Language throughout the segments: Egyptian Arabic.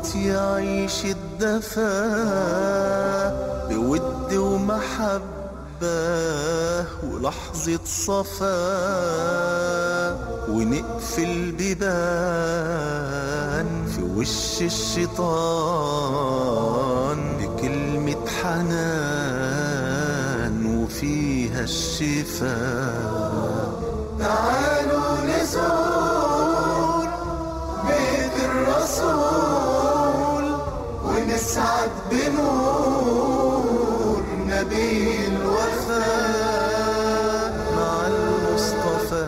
موت يعيش الدفا بود ومحبة ولحظة صفا ونقفل بيبان في وش الشيطان بكلمة حنان وفيها الشفاء تعالوا نزور بيت الرسول ونسعد بنور نبي الوفاء مع المصطفى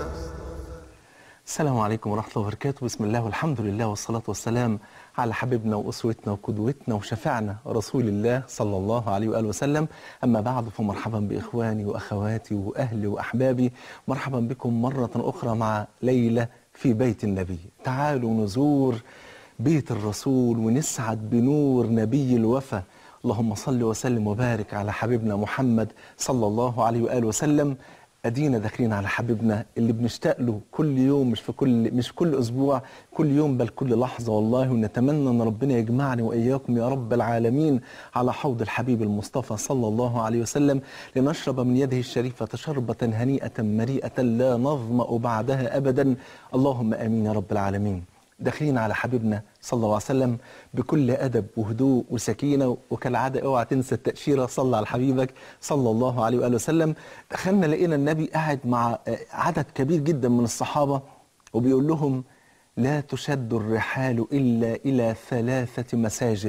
السلام عليكم ورحمة الله وبركاته بسم الله والحمد لله والصلاة والسلام على حبيبنا وأسوتنا وقدوتنا وشفعنا رسول الله صلى الله عليه وآله وسلم أما بعد فمرحبا بإخواني وأخواتي وأهلي وأحبابي مرحبا بكم مرة أخرى مع ليلة في بيت النبي تعالوا نزور بيت الرسول ونسعد بنور نبي الوفا اللهم صل وسلم وبارك على حبيبنا محمد صلى الله عليه وآله وسلم ادينا داخلين على حبيبنا اللي بنشتاق له كل يوم مش في كل مش كل اسبوع كل يوم بل كل لحظه والله ونتمنى ان ربنا يجمعني واياكم يا رب العالمين على حوض الحبيب المصطفى صلى الله عليه وسلم لنشرب من يده الشريفه شربه هنيئه مريئه لا نظما بعدها ابدا اللهم امين يا رب العالمين داخلين على حبيبنا صلى الله عليه وسلم بكل ادب وهدوء وسكينه وكالعاده اوعى تنسى التاشيره صلى على حبيبك صلى الله عليه واله وسلم دخلنا لقينا النبي قاعد مع عدد كبير جدا من الصحابه وبيقول لهم لا تشد الرحال الا الى ثلاثه مساجد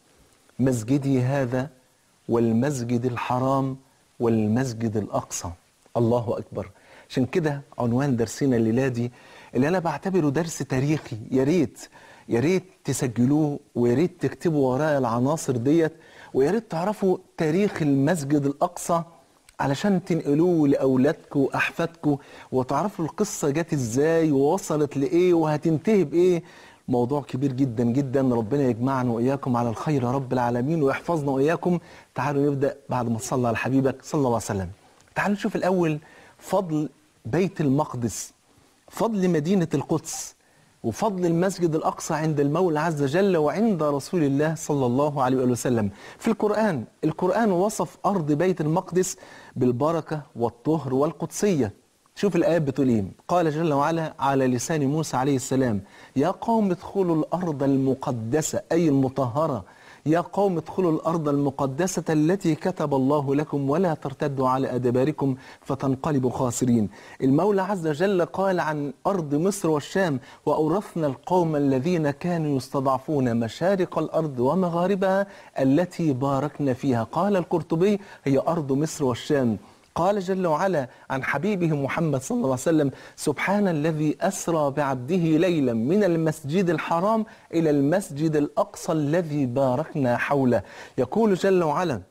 مسجدي هذا والمسجد الحرام والمسجد الاقصى الله اكبر عشان كده عنوان درسنا الليله دي اللي انا بعتبره درس تاريخي يا ريت يا ريت تسجلوه ويا ريت تكتبوا ورايا العناصر ديت ويا ريت تعرفوا تاريخ المسجد الاقصى علشان تنقلوه لاولادكم واحفادكم وتعرفوا القصه جت ازاي ووصلت لايه وهتنتهي بايه موضوع كبير جدا جدا ربنا يجمعنا واياكم على الخير يا رب العالمين ويحفظنا واياكم تعالوا نبدا بعد ما تصلى على حبيبك صلى الله عليه وسلم تعالوا نشوف الاول فضل بيت المقدس فضل مدينة القدس وفضل المسجد الأقصى عند المولى عز وجل وعند رسول الله صلى الله عليه وآله وسلم في القرآن القرآن وصف أرض بيت المقدس بالبركة والطهر والقدسية شوف الآيات بتقول إيه قال جل وعلا على لسان موسى عليه السلام يا قوم ادخلوا الأرض المقدسة أي المطهرة يا قوم ادخلوا الأرض المقدسة التي كتب الله لكم ولا ترتدوا على أدباركم فتنقلبوا خاسرين المولى عز وجل قال عن أرض مصر والشام وأورثنا القوم الذين كانوا يستضعفون مشارق الأرض ومغاربها التي باركنا فيها قال القرطبي هي أرض مصر والشام قال جل وعلا عن حبيبه محمد صلى الله عليه وسلم سبحان الذي أسرى بعبده ليلا من المسجد الحرام إلى المسجد الأقصى الذي باركنا حوله يقول جل وعلا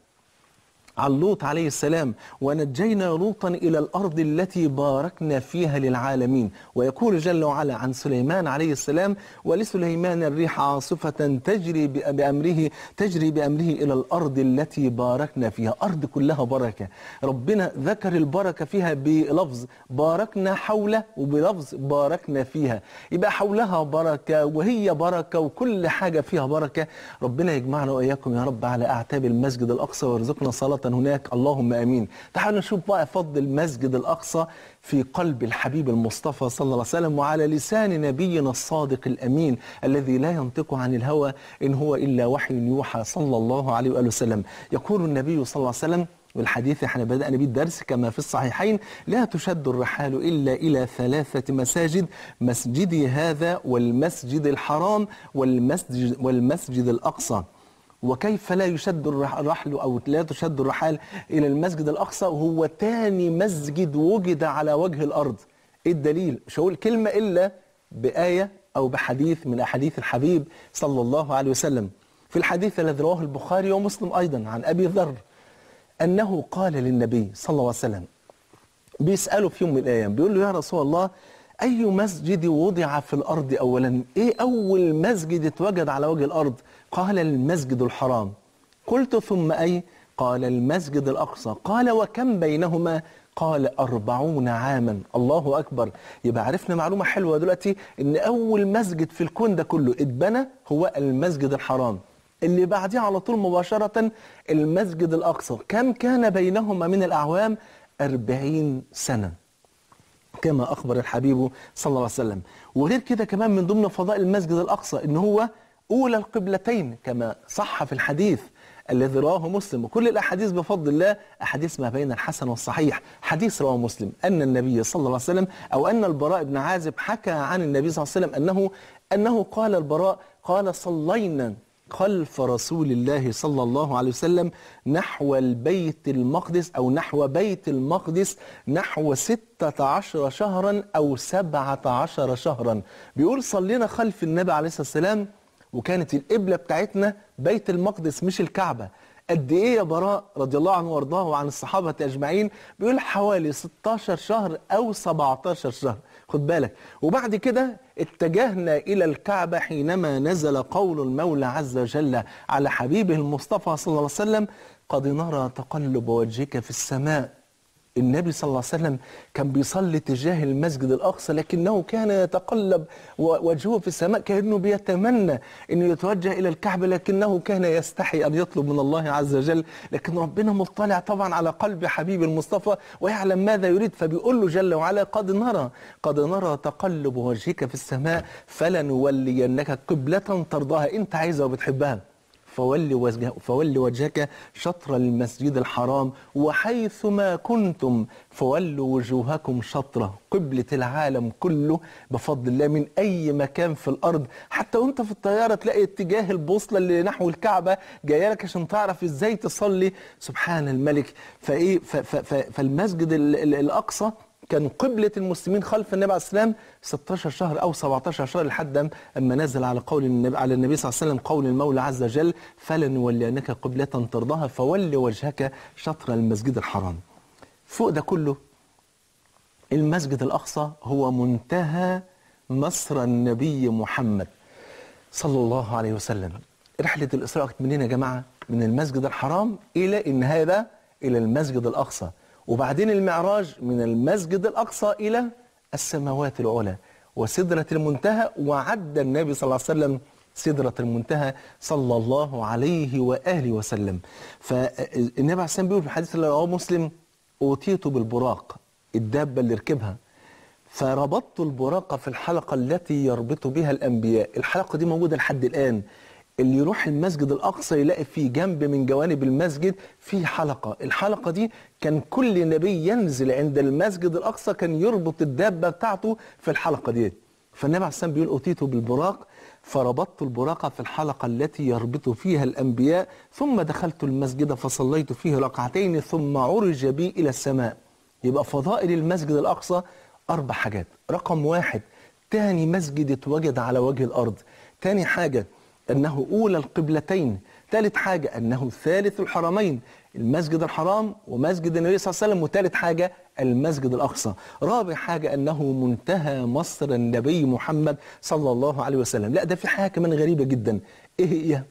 عن لوط عليه السلام ونجينا لوطا إلى الأرض التي باركنا فيها للعالمين ويقول جل وعلا عن سليمان عليه السلام ولسليمان الريح عاصفة تجري بأمره تجري بأمره إلى الأرض التي باركنا فيها أرض كلها بركة ربنا ذكر البركة فيها بلفظ باركنا حوله وبلفظ باركنا فيها يبقى حولها بركة وهي بركة وكل حاجة فيها بركة ربنا يجمعنا وإياكم يا رب على أعتاب المسجد الأقصى ويرزقنا صلاة هناك اللهم امين تعالوا نشوف بقى فضل المسجد الاقصى في قلب الحبيب المصطفى صلى الله عليه وسلم وعلى لسان نبينا الصادق الامين الذي لا ينطق عن الهوى ان هو الا وحي يوحى صلى الله عليه واله وسلم يقول النبي صلى الله عليه وسلم والحديث احنا بدأنا به الدرس كما في الصحيحين لا تشد الرحال إلا إلى ثلاثة مساجد مسجدي هذا والمسجد الحرام والمسجد, والمسجد الأقصى وكيف لا يشد الرحل أو لا تشد الرحال إلى المسجد الأقصى وهو تاني مسجد وجد على وجه الأرض إيه الدليل مش هقول كلمة إلا بآية أو بحديث من أحاديث الحبيب صلى الله عليه وسلم في الحديث الذي رواه البخاري ومسلم أيضا عن أبي ذر أنه قال للنبي صلى الله عليه وسلم بيسأله في يوم من الأيام بيقول له يا رسول الله أي مسجد وضع في الأرض أولا إيه أول مسجد اتوجد على وجه الأرض قال المسجد الحرام قلت ثم أي قال المسجد الأقصى قال وكم بينهما قال أربعون عاما الله أكبر يبقى عرفنا معلومة حلوة دلوقتي إن أول مسجد في الكون ده كله اتبنى هو المسجد الحرام اللي بعديه على طول مباشرة المسجد الأقصى كم كان بينهما من الأعوام أربعين سنة كما أخبر الحبيب صلى الله عليه وسلم وغير كده كمان من ضمن فضائل المسجد الأقصى إن هو أولى القبلتين كما صح في الحديث الذي رواه مسلم وكل الأحاديث بفضل الله أحاديث ما بين الحسن والصحيح حديث رواه مسلم أن النبي صلى الله عليه وسلم أو أن البراء بن عازب حكى عن النبي صلى الله عليه وسلم أنه أنه قال البراء قال صلينا خلف رسول الله صلى الله عليه وسلم نحو البيت المقدس أو نحو بيت المقدس نحو ستة عشر شهرا أو سبعة عشر شهرا بيقول صلينا خلف النبي عليه الصلاة والسلام وكانت القبلة بتاعتنا بيت المقدس مش الكعبة قد ايه يا براء رضي الله عنه وارضاه وعن الصحابة اجمعين بيقول حوالي 16 شهر او 17 شهر خد بالك وبعد كده اتجهنا الى الكعبة حينما نزل قول المولى عز وجل على حبيبه المصطفى صلى الله عليه وسلم قد نرى تقلب وجهك في السماء النبي صلى الله عليه وسلم كان بيصلي تجاه المسجد الأقصى لكنه كان يتقلب وجهه في السماء كأنه بيتمنى أنه يتوجه إلى الكعبة لكنه كان يستحي أن يطلب من الله عز وجل لكن ربنا مطلع طبعا على قلب حبيب المصطفى ويعلم ماذا يريد فبيقول له جل وعلا قد نرى قد نرى تقلب وجهك في السماء فلنولينك قبلة ترضاها أنت عايزها وبتحبها فول وجهك, فول وجهك شطر المسجد الحرام وحيثما كنتم فولوا وجوهكم شطره قبلة العالم كله بفضل الله من أي مكان في الأرض حتى وانت في الطيارة تلاقي اتجاه البوصلة اللي نحو الكعبة جاية لك عشان تعرف ازاي تصلي سبحان الملك فإيه ف ف ف فالمسجد ال ال الأقصى كان قبلة المسلمين خلف النبي عليه السلام 16 شهر أو 17 شهر لحد أما نزل على قول النبي على النبي صلى الله عليه وسلم قول المولى عز وجل فلنولينك قبلة ترضاها فول وجهك شطر المسجد الحرام فوق ده كله المسجد الأقصى هو منتهى مصر النبي محمد صلى الله عليه وسلم رحلة الإسراء كانت منين يا جماعة من المسجد الحرام إلى النهاية بقى إلى المسجد الأقصى وبعدين المعراج من المسجد الأقصى إلى السماوات العلى وسدرة المنتهى وعد النبي صلى الله عليه وسلم سدرة المنتهى صلى الله عليه وآله وسلم فالنبي عليه السلام بيقول في الحديث اللي رواه مسلم أوتيت بالبراق الدابة اللي ركبها فربطت البراق في الحلقة التي يربط بها الأنبياء الحلقة دي موجودة لحد الآن اللي يروح المسجد الأقصى يلاقي في جنب من جوانب المسجد في حلقة الحلقة دي كان كل نبي ينزل عند المسجد الأقصى كان يربط الدابة بتاعته في الحلقة دي فالنبي عليه السلام بيقول أتيت بالبراق فربطت البراق في الحلقة التي يربط فيها الأنبياء ثم دخلت المسجد فصليت فيه ركعتين ثم عرج بي إلى السماء يبقى فضائل المسجد الأقصى أربع حاجات رقم واحد تاني مسجد اتوجد على وجه الأرض تاني حاجة أنه أولى القبلتين ثالث حاجة أنه ثالث الحرمين المسجد الحرام ومسجد النبي صلى الله عليه وسلم وثالث حاجة المسجد الأقصى رابع حاجة أنه منتهى مصر النبي محمد صلى الله عليه وسلم لا ده في حاجة كمان غريبة جدا إيه هي؟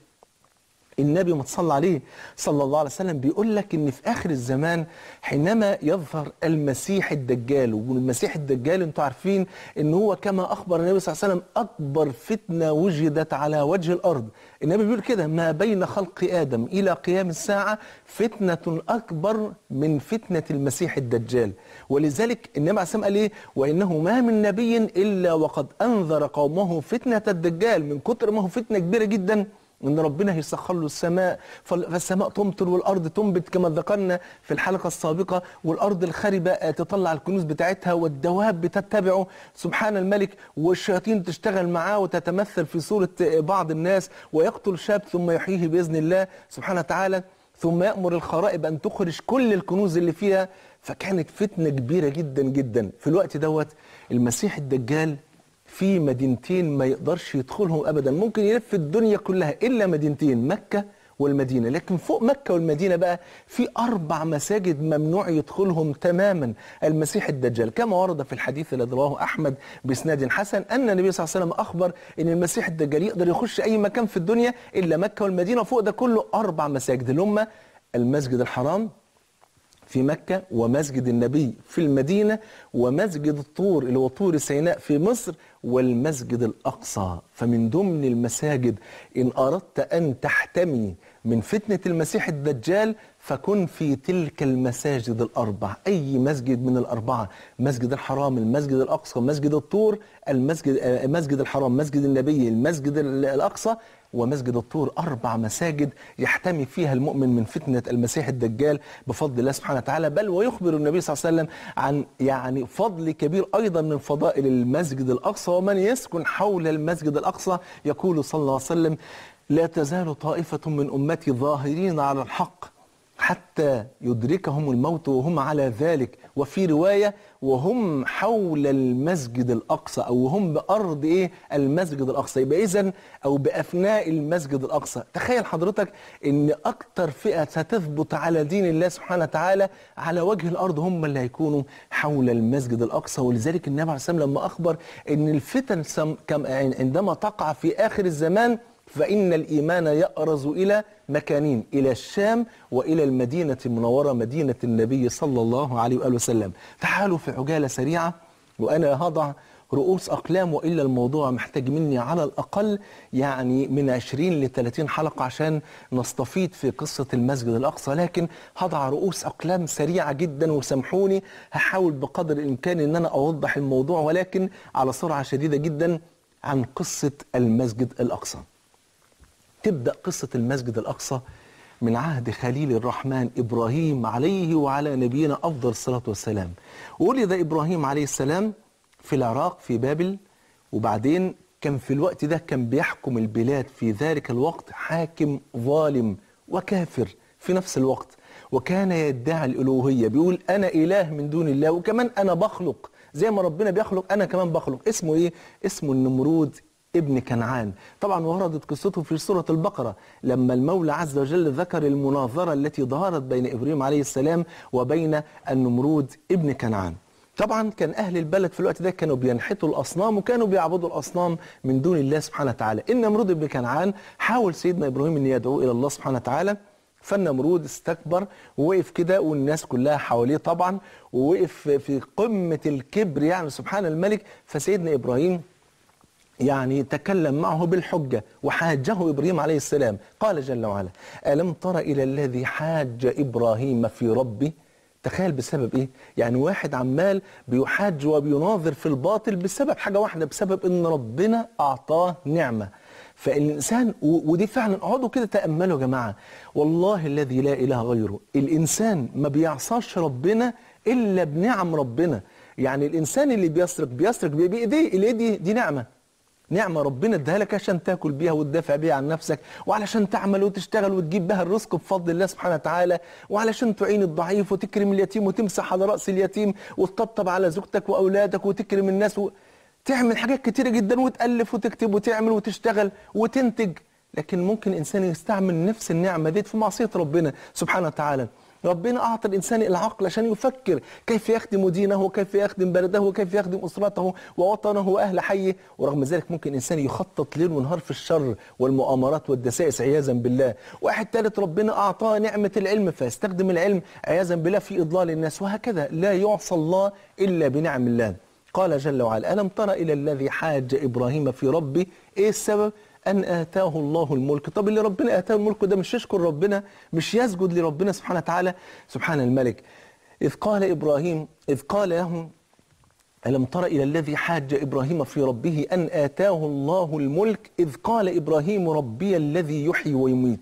النبي ما تصلى عليه صلى الله عليه وسلم بيقول لك ان في اخر الزمان حينما يظهر المسيح الدجال والمسيح الدجال انتوا عارفين ان هو كما اخبر النبي صلى الله عليه وسلم اكبر فتنه وجدت على وجه الارض النبي بيقول كده ما بين خلق ادم الى قيام الساعه فتنه اكبر من فتنه المسيح الدجال ولذلك النبي عليه الصلاه والسلام قال ايه وانه ما من نبي الا وقد انذر قومه فتنه الدجال من كتر ما هو فتنه كبيره جدا ان ربنا هيسخر له السماء فالسماء تمطر والارض تنبت كما ذكرنا في الحلقه السابقه والارض الخربه تطلع الكنوز بتاعتها والدواب بتتبعه سبحان الملك والشياطين تشتغل معاه وتتمثل في صوره بعض الناس ويقتل شاب ثم يحييه باذن الله سبحانه وتعالى ثم يأمر الخرائب أن تخرج كل الكنوز اللي فيها فكانت فتنة كبيرة جدا جدا في الوقت دوت المسيح الدجال في مدينتين ما يقدرش يدخلهم ابدا ممكن يلف الدنيا كلها الا مدينتين مكه والمدينه لكن فوق مكه والمدينه بقى في اربع مساجد ممنوع يدخلهم تماما المسيح الدجال كما ورد في الحديث الذي رواه احمد باسناد حسن ان النبي صلى الله عليه وسلم اخبر ان المسيح الدجال يقدر يخش اي مكان في الدنيا الا مكه والمدينه وفوق ده كله اربع مساجد اللي هم المسجد الحرام في مكة ومسجد النبي في المدينة ومسجد الطور اللي هو طور سيناء في مصر والمسجد الأقصى فمن ضمن المساجد إن أردت أن تحتمي من فتنة المسيح الدجال فكن في تلك المساجد الأربع أي مسجد من الأربعة مسجد الحرام المسجد الأقصى مسجد الطور المسجد آه، مسجد الحرام مسجد النبي المسجد ال- الأقصى ومسجد الطور أربع مساجد يحتمي فيها المؤمن من فتنة المسيح الدجال بفضل الله سبحانه وتعالى بل ويخبر النبي صلى الله عليه وسلم عن يعني فضل كبير أيضا من فضائل المسجد الأقصى ومن يسكن حول المسجد الأقصى يقول صلى الله عليه وسلم لا تزال طائفة من أمتي ظاهرين على الحق حتى يدركهم الموت وهم على ذلك وفي رواية وهم حول المسجد الأقصى أو هم بأرض إيه المسجد الأقصى يبقى إذن أو بأفناء المسجد الأقصى تخيل حضرتك إن أكتر فئة ستثبت على دين الله سبحانه وتعالى على وجه الأرض هم اللي هيكونوا حول المسجد الأقصى ولذلك النبي عليه الصلاة والسلام لما أخبر إن الفتن سم- كم- عندما تقع في آخر الزمان فإن الإيمان يأرز إلى مكانين إلى الشام وإلى المدينة المنورة مدينة النبي صلى الله عليه وآله وسلم تعالوا في عجالة سريعة وأنا هضع رؤوس أقلام وإلا الموضوع محتاج مني على الأقل يعني من 20 ل 30 حلقة عشان نستفيد في قصة المسجد الأقصى لكن هضع رؤوس أقلام سريعة جدا وسامحوني هحاول بقدر الإمكان أن أنا أوضح الموضوع ولكن على سرعة شديدة جدا عن قصة المسجد الأقصى تبدأ قصة المسجد الأقصى من عهد خليل الرحمن إبراهيم عليه وعلى نبينا أفضل الصلاة والسلام ولد إبراهيم عليه السلام في العراق في بابل وبعدين كان في الوقت ده كان بيحكم البلاد في ذلك الوقت حاكم ظالم وكافر في نفس الوقت وكان يدعي الألوهية بيقول أنا إله من دون الله وكمان أنا بخلق زي ما ربنا بيخلق أنا كمان بخلق اسمه إيه؟ اسمه النمرود ابن كنعان طبعا وردت قصته في سورة البقرة لما المولى عز وجل ذكر المناظرة التي ظهرت بين إبراهيم عليه السلام وبين النمرود ابن كنعان طبعا كان أهل البلد في الوقت ده كانوا بينحتوا الأصنام وكانوا بيعبدوا الأصنام من دون الله سبحانه وتعالى النمرود ابن كنعان حاول سيدنا إبراهيم أن يدعو إلى الله سبحانه وتعالى فالنمرود استكبر ووقف كده والناس كلها حواليه طبعا ووقف في قمة الكبر يعني سبحان الملك فسيدنا إبراهيم يعني تكلم معه بالحجة وحاجه إبراهيم عليه السلام قال جل وعلا ألم تر إلى الذي حاج إبراهيم في ربه تخيل بسبب ايه يعني واحد عمال بيحاج وبيناظر في الباطل بسبب حاجة واحدة بسبب ان ربنا اعطاه نعمة فالإنسان و- ودي فعلا اقعدوا كده تأملوا يا جماعة والله الذي لا إله غيره الإنسان ما بيعصاش ربنا إلا بنعم ربنا يعني الإنسان اللي بيسرق بيسرق بإيديه الإيد دي, دي نعمة نعمة ربنا اداها لك عشان تاكل بيها وتدافع بيها عن نفسك وعلشان تعمل وتشتغل وتجيب بها الرزق بفضل الله سبحانه وتعالى وعلشان تعين الضعيف وتكرم اليتيم وتمسح على رأس اليتيم وتطبطب على زوجتك وأولادك وتكرم الناس و... تعمل حاجات كتيرة جدا وتألف وتكتب وتعمل وتشتغل وتنتج لكن ممكن إنسان يستعمل نفس النعمة دي في معصية ربنا سبحانه وتعالى ربنا أعطى الإنسان العقل عشان يفكر كيف يخدم دينه وكيف يخدم بلده وكيف يخدم أسرته ووطنه وأهل حيه ورغم ذلك ممكن إنسان يخطط ليل ونهار في الشر والمؤامرات والدسائس عياذا بالله واحد ثالث ربنا أعطاه نعمة العلم فيستخدم العلم عياذا بالله في إضلال الناس وهكذا لا يعصى الله إلا بنعم الله قال جل وعلا ألم تر إلى الذي حاج إبراهيم في ربه إيه السبب أن آتاه الله الملك طب اللي ربنا آتاه الملك ده مش يشكر ربنا مش يسجد لربنا سبحانه وتعالى سبحان الملك إذ قال إبراهيم إذ قال لهم ألم تر إلى الذي حاج إبراهيم في ربه أن آتاه الله الملك إذ قال إبراهيم ربي الذي يحيي ويميت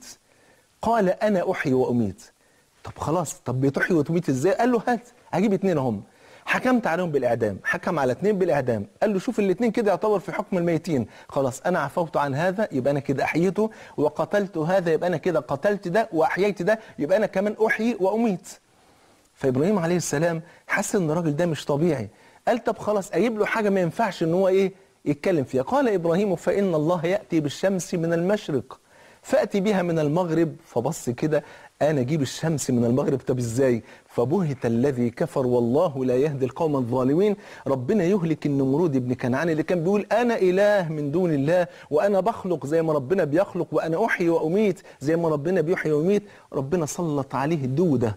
قال أنا أحيي وأميت طب خلاص طب بتحيي وتميت إزاي قال له هات هجيب اتنين هم حكمت عليهم بالإعدام حكم على اتنين بالإعدام قال له شوف الاتنين كده يعتبر في حكم الميتين خلاص أنا عفوت عن هذا يبقى أنا كده أحييته وقتلت هذا يبقى أنا كده قتلت ده وأحييت ده يبقى أنا كمان أحيي وأميت فابراهيم عليه السلام حس ان الراجل ده مش طبيعي قال طب خلاص اجيب له حاجه ما ينفعش ان هو ايه يتكلم فيها قال ابراهيم فان الله ياتي بالشمس من المشرق فاتي بها من المغرب فبص كده انا اجيب الشمس من المغرب طب ازاي فبهت الذي كفر والله لا يهدي القوم الظالمين ربنا يهلك النمرود ابن كنعان اللي كان بيقول انا اله من دون الله وانا بخلق زي ما ربنا بيخلق وانا احيي واميت زي ما ربنا بيحيي ويميت ربنا سلط عليه دوده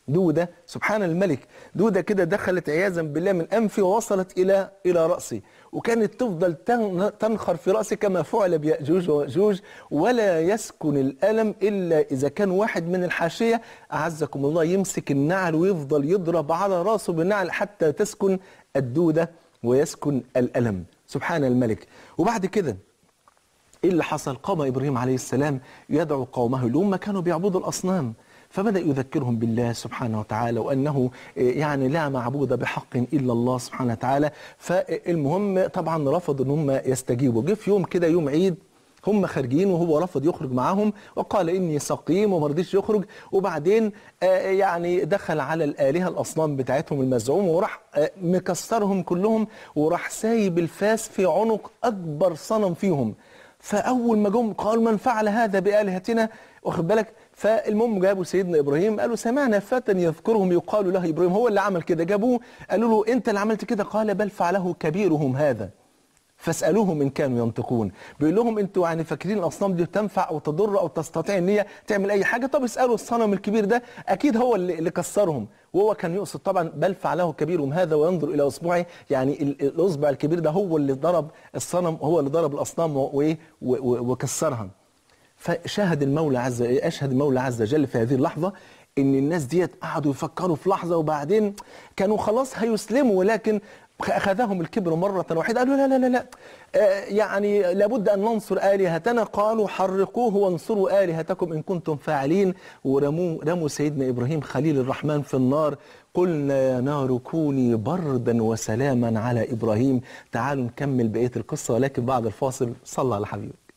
دودة سبحان الملك دودة كده دخلت عياذا بالله من أنفي ووصلت إلى إلى رأسي وكانت تفضل تن- تنخر في رأسي كما فعل بيأجوج ومأجوج ولا يسكن الألم إلا إذا كان واحد من الحاشية أعزكم الله يمسك النعل ويفضل يضرب على رأسه بالنعل حتى تسكن الدودة ويسكن الألم سبحان الملك وبعد كده ايه اللي حصل قام ابراهيم عليه السلام يدعو قومه الامه كانوا بيعبدوا الاصنام فبدا يذكرهم بالله سبحانه وتعالى وانه إيه، يعني لا معبود بحق الا الله سبحانه وتعالى فالمهم طبعا رفضوا ان هم يستجيبوا جه في يوم كده يوم عيد هم خارجين وهو رفض يخرج معاهم وقال اني سقيم وما رضيش يخرج وبعدين آه، يعني دخل على الالهه الاصنام بتاعتهم المزعومه وراح آه، مكسرهم كلهم وراح سايب الفاس في عنق اكبر صنم فيهم فاول ما جم قال من فعل هذا بالهتنا واخد بالك فالمهم جابوا سيدنا ابراهيم قالوا سمعنا فتى يذكرهم يقال له ابراهيم هو اللي عمل كده جابوه قالوا له انت اللي عملت كده قال بل فعله كبيرهم هذا فاسالوهم ان كانوا ينطقون بيقول لهم انتوا يعني فاكرين الاصنام دي تنفع او تضر او تستطيع ان هي تعمل اي حاجه طب اسالوا الصنم الكبير ده اكيد هو اللي, اللي كسرهم وهو كان يقصد طبعا بل فعله كبيرهم هذا وينظر الى اصبعه يعني ال- الاصبع الكبير ده هو اللي ضرب الصنم هو اللي ضرب الاصنام و- وايه و- و- وكسرها فشاهد المولى عز اشهد المولى عز وجل في هذه اللحظه ان الناس ديت قعدوا يفكروا في لحظه وبعدين كانوا خلاص هيسلموا ولكن اخذهم الكبر مره واحده قالوا لا لا لا لا آه، يعني لابد ان ننصر الهتنا قالوا حرقوه وانصروا الهتكم ان كنتم فاعلين ورموا رموا سيدنا ابراهيم خليل الرحمن في النار قلنا يا نار كوني بردا وسلاما على ابراهيم تعالوا نكمل بقيه القصه ولكن بعد الفاصل صلى على حبيبك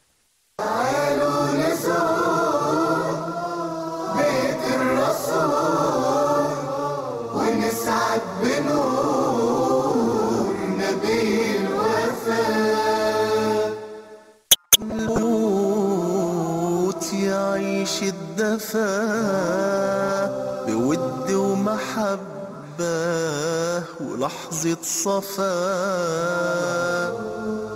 بيت الرسول ونسعد بنور نبي الوفاء الموت يعيش الدفا بود ومحبة ولحظة صفاء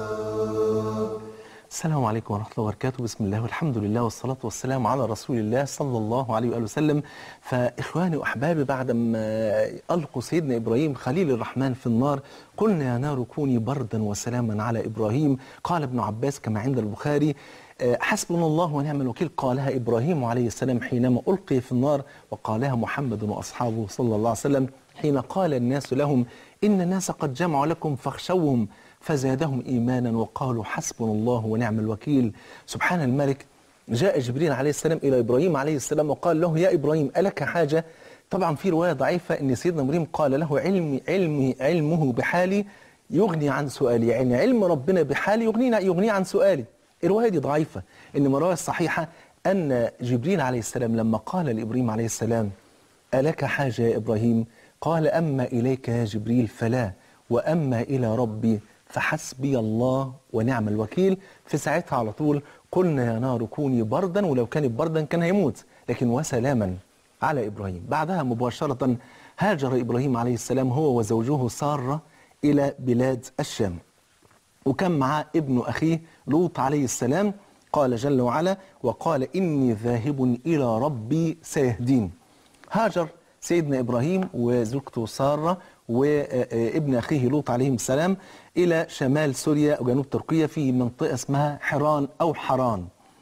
السلام عليكم ورحمة الله وبركاته بسم الله والحمد لله والصلاة والسلام على رسول الله صلى الله عليه وآله وسلم فإخواني وأحبابي بعد ما ألقوا سيدنا إبراهيم خليل الرحمن في النار قلنا يا نار كوني بردا وسلاما على إبراهيم قال ابن عباس كما عند البخاري آه، حسبنا الله ونعم الوكيل قالها إبراهيم عليه السلام حينما ألقي في النار وقالها محمد وأصحابه صلى الله عليه وسلم حين قال الناس لهم إن الناس قد جمعوا لكم فاخشوهم فزادهم إيمانا وقالوا حسبنا الله ونعم الوكيل سبحان الملك جاء جبريل عليه السلام إلى إبراهيم عليه السلام وقال له يا إبراهيم ألك حاجة طبعا في رواية ضعيفة أن سيدنا إبراهيم قال له علمي علمي علمه بحالي يغني عن سؤالي يعني علم ربنا بحالي يغنينا يغني عن سؤالي الرواية دي ضعيفة إنما الرواية الصحيحة أن جبريل عليه السلام لما قال لإبراهيم عليه السلام ألك حاجة يا إبراهيم قال أما إليك يا جبريل فلا وأما إلى ربي فحسبي الله ونعم الوكيل في ساعتها على طول قلنا يا نار كوني بردا ولو كانت بردا كان هيموت لكن وسلاما على إبراهيم بعدها مباشرة هاجر إبراهيم عليه السلام هو وزوجه سارة إلى بلاد الشام وكان معاه ابن أخيه لوط عليه السلام قال جل وعلا وقال إني ذاهب إلى ربي سيهدين هاجر سيدنا إبراهيم وزوجته سارة وابن أخيه لوط عليه السلام إلى شمال سوريا وجنوب تركيا في منطقة اسمها حران أو حران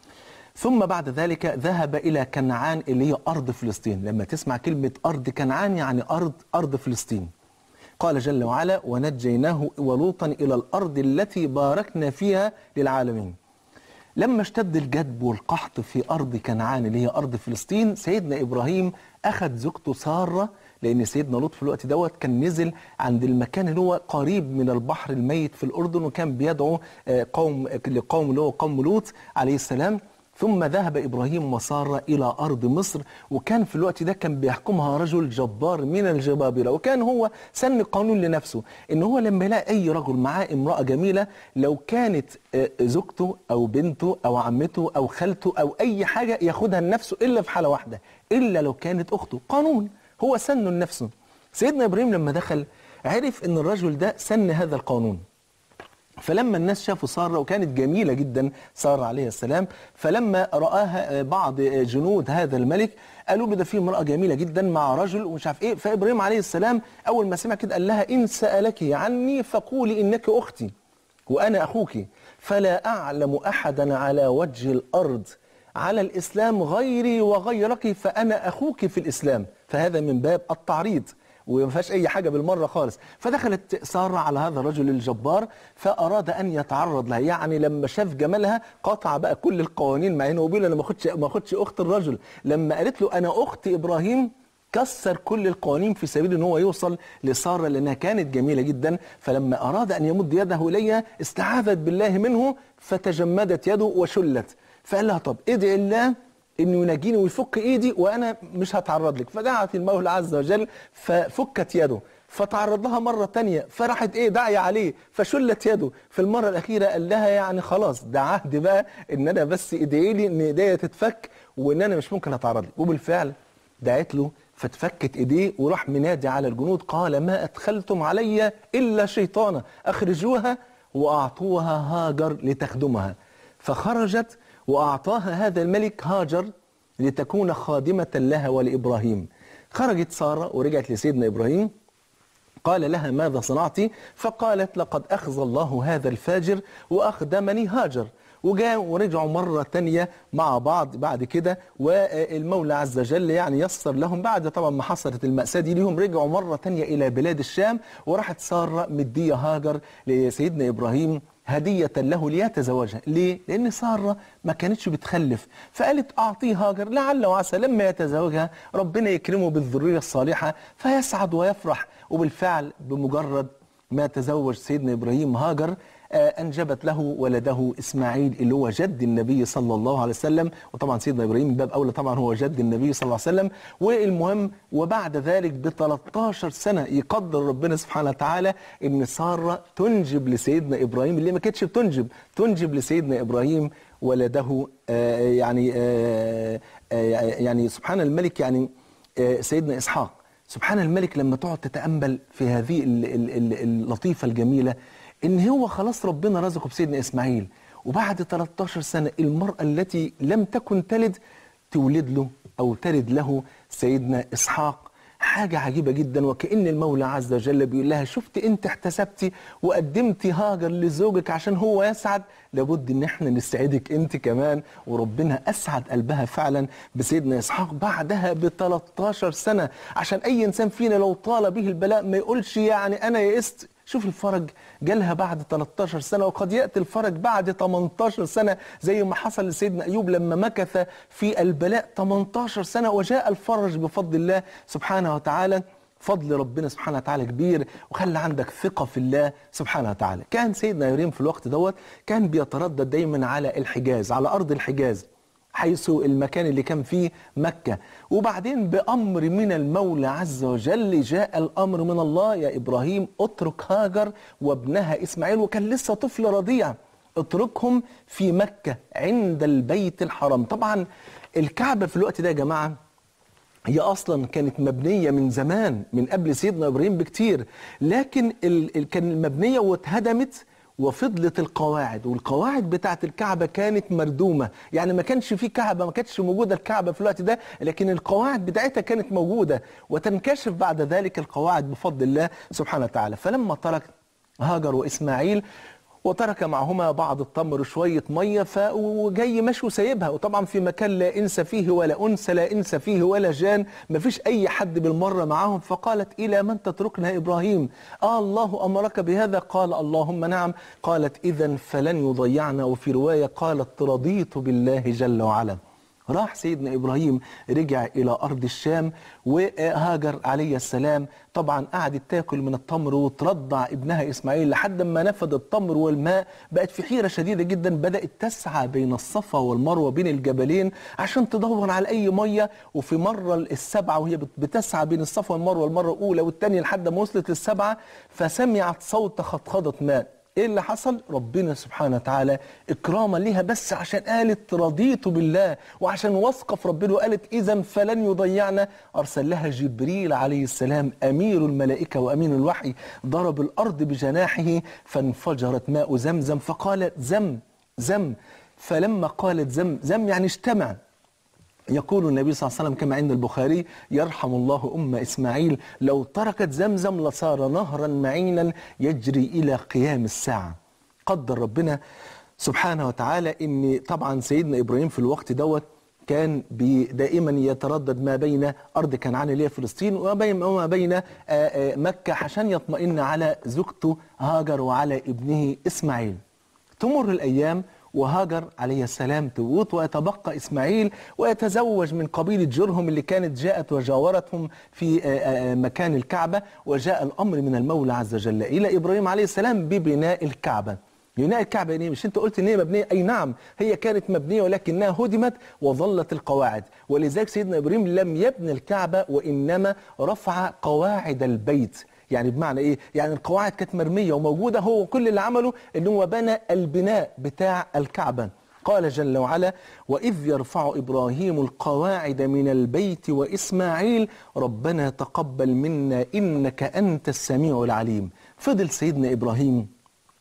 ثم بعد ذلك ذهب إلى كنعان اللي هي أرض فلسطين لما تسمع كلمة أرض كنعان يعني أرض أرض فلسطين قال جل وعلا ونجيناه ولوطا إلى الأرض التي باركنا فيها للعالمين لما اشتد الجدب والقحط في أرض كنعان اللي هي أرض فلسطين سيدنا إبراهيم أخذ زوجته سارة لأن سيدنا لوط في الوقت دوت كان نزل عند المكان اللي هو قريب من البحر الميت في الأردن وكان بيدعو آه، قوم لقوم اللي هو قوم لوط عليه السلام ثم ذهب إبراهيم وسارة إلى أرض مصر وكان في الوقت ده كان بيحكمها رجل جبار من الجبابرة وكان هو سن قانون لنفسه إن هو لما يلاقي أي رجل معاه امرأة جميلة لو كانت آه، زوجته أو بنته أو عمته أو خالته أو أي حاجة ياخدها لنفسه إلا في حالة واحدة إلا لو كانت أخته قانون هو سنه لنفسه سيدنا إبراهيم لما دخل عرف إن الرجل ده سن هذا القانون فلما الناس شافوا سارة وكانت جميلة جدا سارة عليه السلام فلما رآها بعض جنود هذا الملك قالوا له ده في امرأة جميلة جدا مع رجل ومش عارف ايه فإبراهيم عليه السلام أول ما سمع كده قال لها إن سألك عني فقولي إنك أختي وأنا أخوك فلا أعلم أحدا على وجه الأرض على الإسلام غيري وغيرك فأنا أخوك في الإسلام فهذا من باب التعريض وما فيهاش اي حاجه بالمره خالص فدخلت ساره على هذا الرجل الجبار فاراد ان يتعرض لها يعني لما شاف جمالها قطع بقى كل القوانين مع انه هو بيقول انا ما اخدش ما اخدش اخت الرجل لما قالت له انا اخت ابراهيم كسر كل القوانين في سبيل ان هو يوصل لساره لانها كانت جميله جدا فلما اراد ان يمد يده اليها استعاذت بالله منه فتجمدت يده وشلت فقال لها طب ادعي الله انه ينجيني ويفك ايدي وانا مش هتعرض لك فدعت المولى عز وجل ففكت يده فتعرض لها مرة تانية فراحت ايه داعية عليه فشلت يده في المرة الأخيرة قال لها يعني خلاص ده عهد بقى ان انا بس ادعي لي ان ايديا تتفك وان انا مش ممكن اتعرض لك وبالفعل دعت له فاتفكت ايديه وراح منادي على الجنود قال ما ادخلتم علي الا شيطانا اخرجوها واعطوها هاجر لتخدمها فخرجت وأعطاها هذا الملك هاجر لتكون خادمة لها ولإبراهيم خرجت سارة ورجعت لسيدنا إبراهيم قال لها ماذا صنعت فقالت لقد أخزى الله هذا الفاجر وأخدمني هاجر وجاء ورجعوا مرة تانية مع بعض بعد كده والمولى عز وجل يعني يسر لهم بعد طبعا ما حصلت المأساة دي ليهم رجعوا مرة تانية إلى بلاد الشام وراحت سارة مدية هاجر لسيدنا إبراهيم هدية له ليتزوجها ليه؟ لأن سارة ما كانتش بتخلف فقالت أعطيه هاجر لعل وعسى لما يتزوجها ربنا يكرمه بالذرية الصالحة فيسعد ويفرح وبالفعل بمجرد ما تزوج سيدنا إبراهيم هاجر أنجبت له ولده إسماعيل اللي هو جد النبي صلى الله عليه وسلم وطبعا سيدنا إبراهيم من باب أولى طبعا هو جد النبي صلى الله عليه وسلم والمهم وبعد ذلك ب 13 سنة يقدر ربنا سبحانه وتعالى إن سارة تنجب لسيدنا إبراهيم اللي ما كانتش بتنجب تنجب لسيدنا إبراهيم ولده آه يعني آه آه يعني سبحان الملك يعني سيدنا إسحاق سبحان الملك لما تقعد تتأمل في هذه اللطيفة الجميلة ان هو خلاص ربنا رزقه بسيدنا اسماعيل وبعد 13 سنه المراه التي لم تكن تلد تولد له او تلد له سيدنا اسحاق حاجة عجيبة جدا وكأن المولى عز وجل بيقول لها شفت انت احتسبتي وقدمتي هاجر لزوجك عشان هو يسعد لابد ان احنا نسعدك انت كمان وربنا اسعد قلبها فعلا بسيدنا اسحاق بعدها ب 13 سنة عشان اي انسان فينا لو طال به البلاء ما يقولش يعني انا يئست شوف الفرج جالها بعد 13 سنة وقد يأتي الفرج بعد 18 سنة زي ما حصل لسيدنا أيوب لما مكث في البلاء 18 سنة وجاء الفرج بفضل الله سبحانه وتعالى فضل ربنا سبحانه وتعالى كبير وخلى عندك ثقة في الله سبحانه وتعالى كان سيدنا يريم في الوقت دوت كان بيتردد دايما على الحجاز على أرض الحجاز حيث المكان اللي كان فيه مكة وبعدين بأمر من المولى عز وجل جاء الأمر من الله يا إبراهيم اترك هاجر وابنها إسماعيل وكان لسه طفل رضيع اتركهم في مكة عند البيت الحرام طبعا الكعبة في الوقت ده يا جماعة هي اصلا كانت مبنيه من زمان من قبل سيدنا ابراهيم بكتير لكن ال ال كان مبنيه واتهدمت وفضلت القواعد والقواعد بتاعه الكعبه كانت مردومه يعني ما كانش في كعبه ما كانتش موجوده الكعبه في الوقت ده لكن القواعد بتاعتها كانت موجوده وتنكشف بعد ذلك القواعد بفضل الله سبحانه وتعالى فلما ترك هاجر واسماعيل وترك معهما بعض التمر شوية مية ف... وجاي مشي وسايبها وطبعا في مكان لا إنس فيه ولا أنس لا إنس فيه ولا جان مفيش أي حد بالمرة معاهم فقالت إلى من تتركنا يا إبراهيم آه الله أمرك بهذا قال اللهم نعم قالت إذا فلن يضيعنا وفي رواية قالت رضيت بالله جل وعلا راح سيدنا إبراهيم رجع إلى أرض الشام وهاجر عليه السلام طبعا قعدت تاكل من التمر وترضع ابنها إسماعيل لحد ما نفد التمر والماء بقت في حيرة شديدة جدا بدأت تسعى بين الصفا والمروة بين الجبلين عشان تدور على أي مية وفي مرة السبعة وهي بتسعى بين الصفا والمروة المرة الأولى والثانية لحد ما وصلت للسبعة فسمعت صوت خطخضة ماء ايه اللي حصل ربنا سبحانه وتعالى اكراما ليها بس عشان قالت رضيت بالله وعشان واثقه في ربنا وقالت اذا فلن يضيعنا ارسل لها جبريل عليه السلام امير الملائكه وامين الوحي ضرب الارض بجناحه فانفجرت ماء زمزم فقالت زم زم فلما قالت زم زم يعني اجتمع يقول النبي صلى الله عليه وسلم كما عند البخاري يرحم الله أم إسماعيل لو تركت زمزم لصار نهرا معينا يجري إلى قيام الساعة قدر ربنا سبحانه وتعالى ان طبعا سيدنا ابراهيم في الوقت دوت كان بي- دائما يتردد ما بين ارض كنعان اللي هي فلسطين وما بين وما بين آه، آه، مكه عشان يطمئن على زوجته هاجر وعلى ابنه اسماعيل. تمر الايام وهاجر عليه السلام تموت ويتبقى اسماعيل ويتزوج من قبيله جرهم اللي كانت جاءت وجاورتهم في آه، آه، مكان الكعبه وجاء الامر من المولى عز وجل الى ابراهيم عليه السلام ببناء الكعبه. بناء الكعبه يعني مش انت قلت ان هي مبنيه اي نعم هي كانت مبنيه ولكنها هدمت وظلت القواعد ولذلك سيدنا ابراهيم لم يبني الكعبه وانما رفع قواعد البيت يعني بمعنى ايه يعني القواعد كانت مرميه وموجوده هو كل اللي عمله ان هو بنى البناء بتاع الكعبه قال جل وعلا واذ يرفع ابراهيم القواعد من البيت واسماعيل ربنا تقبل منا انك انت السميع العليم فضل سيدنا ابراهيم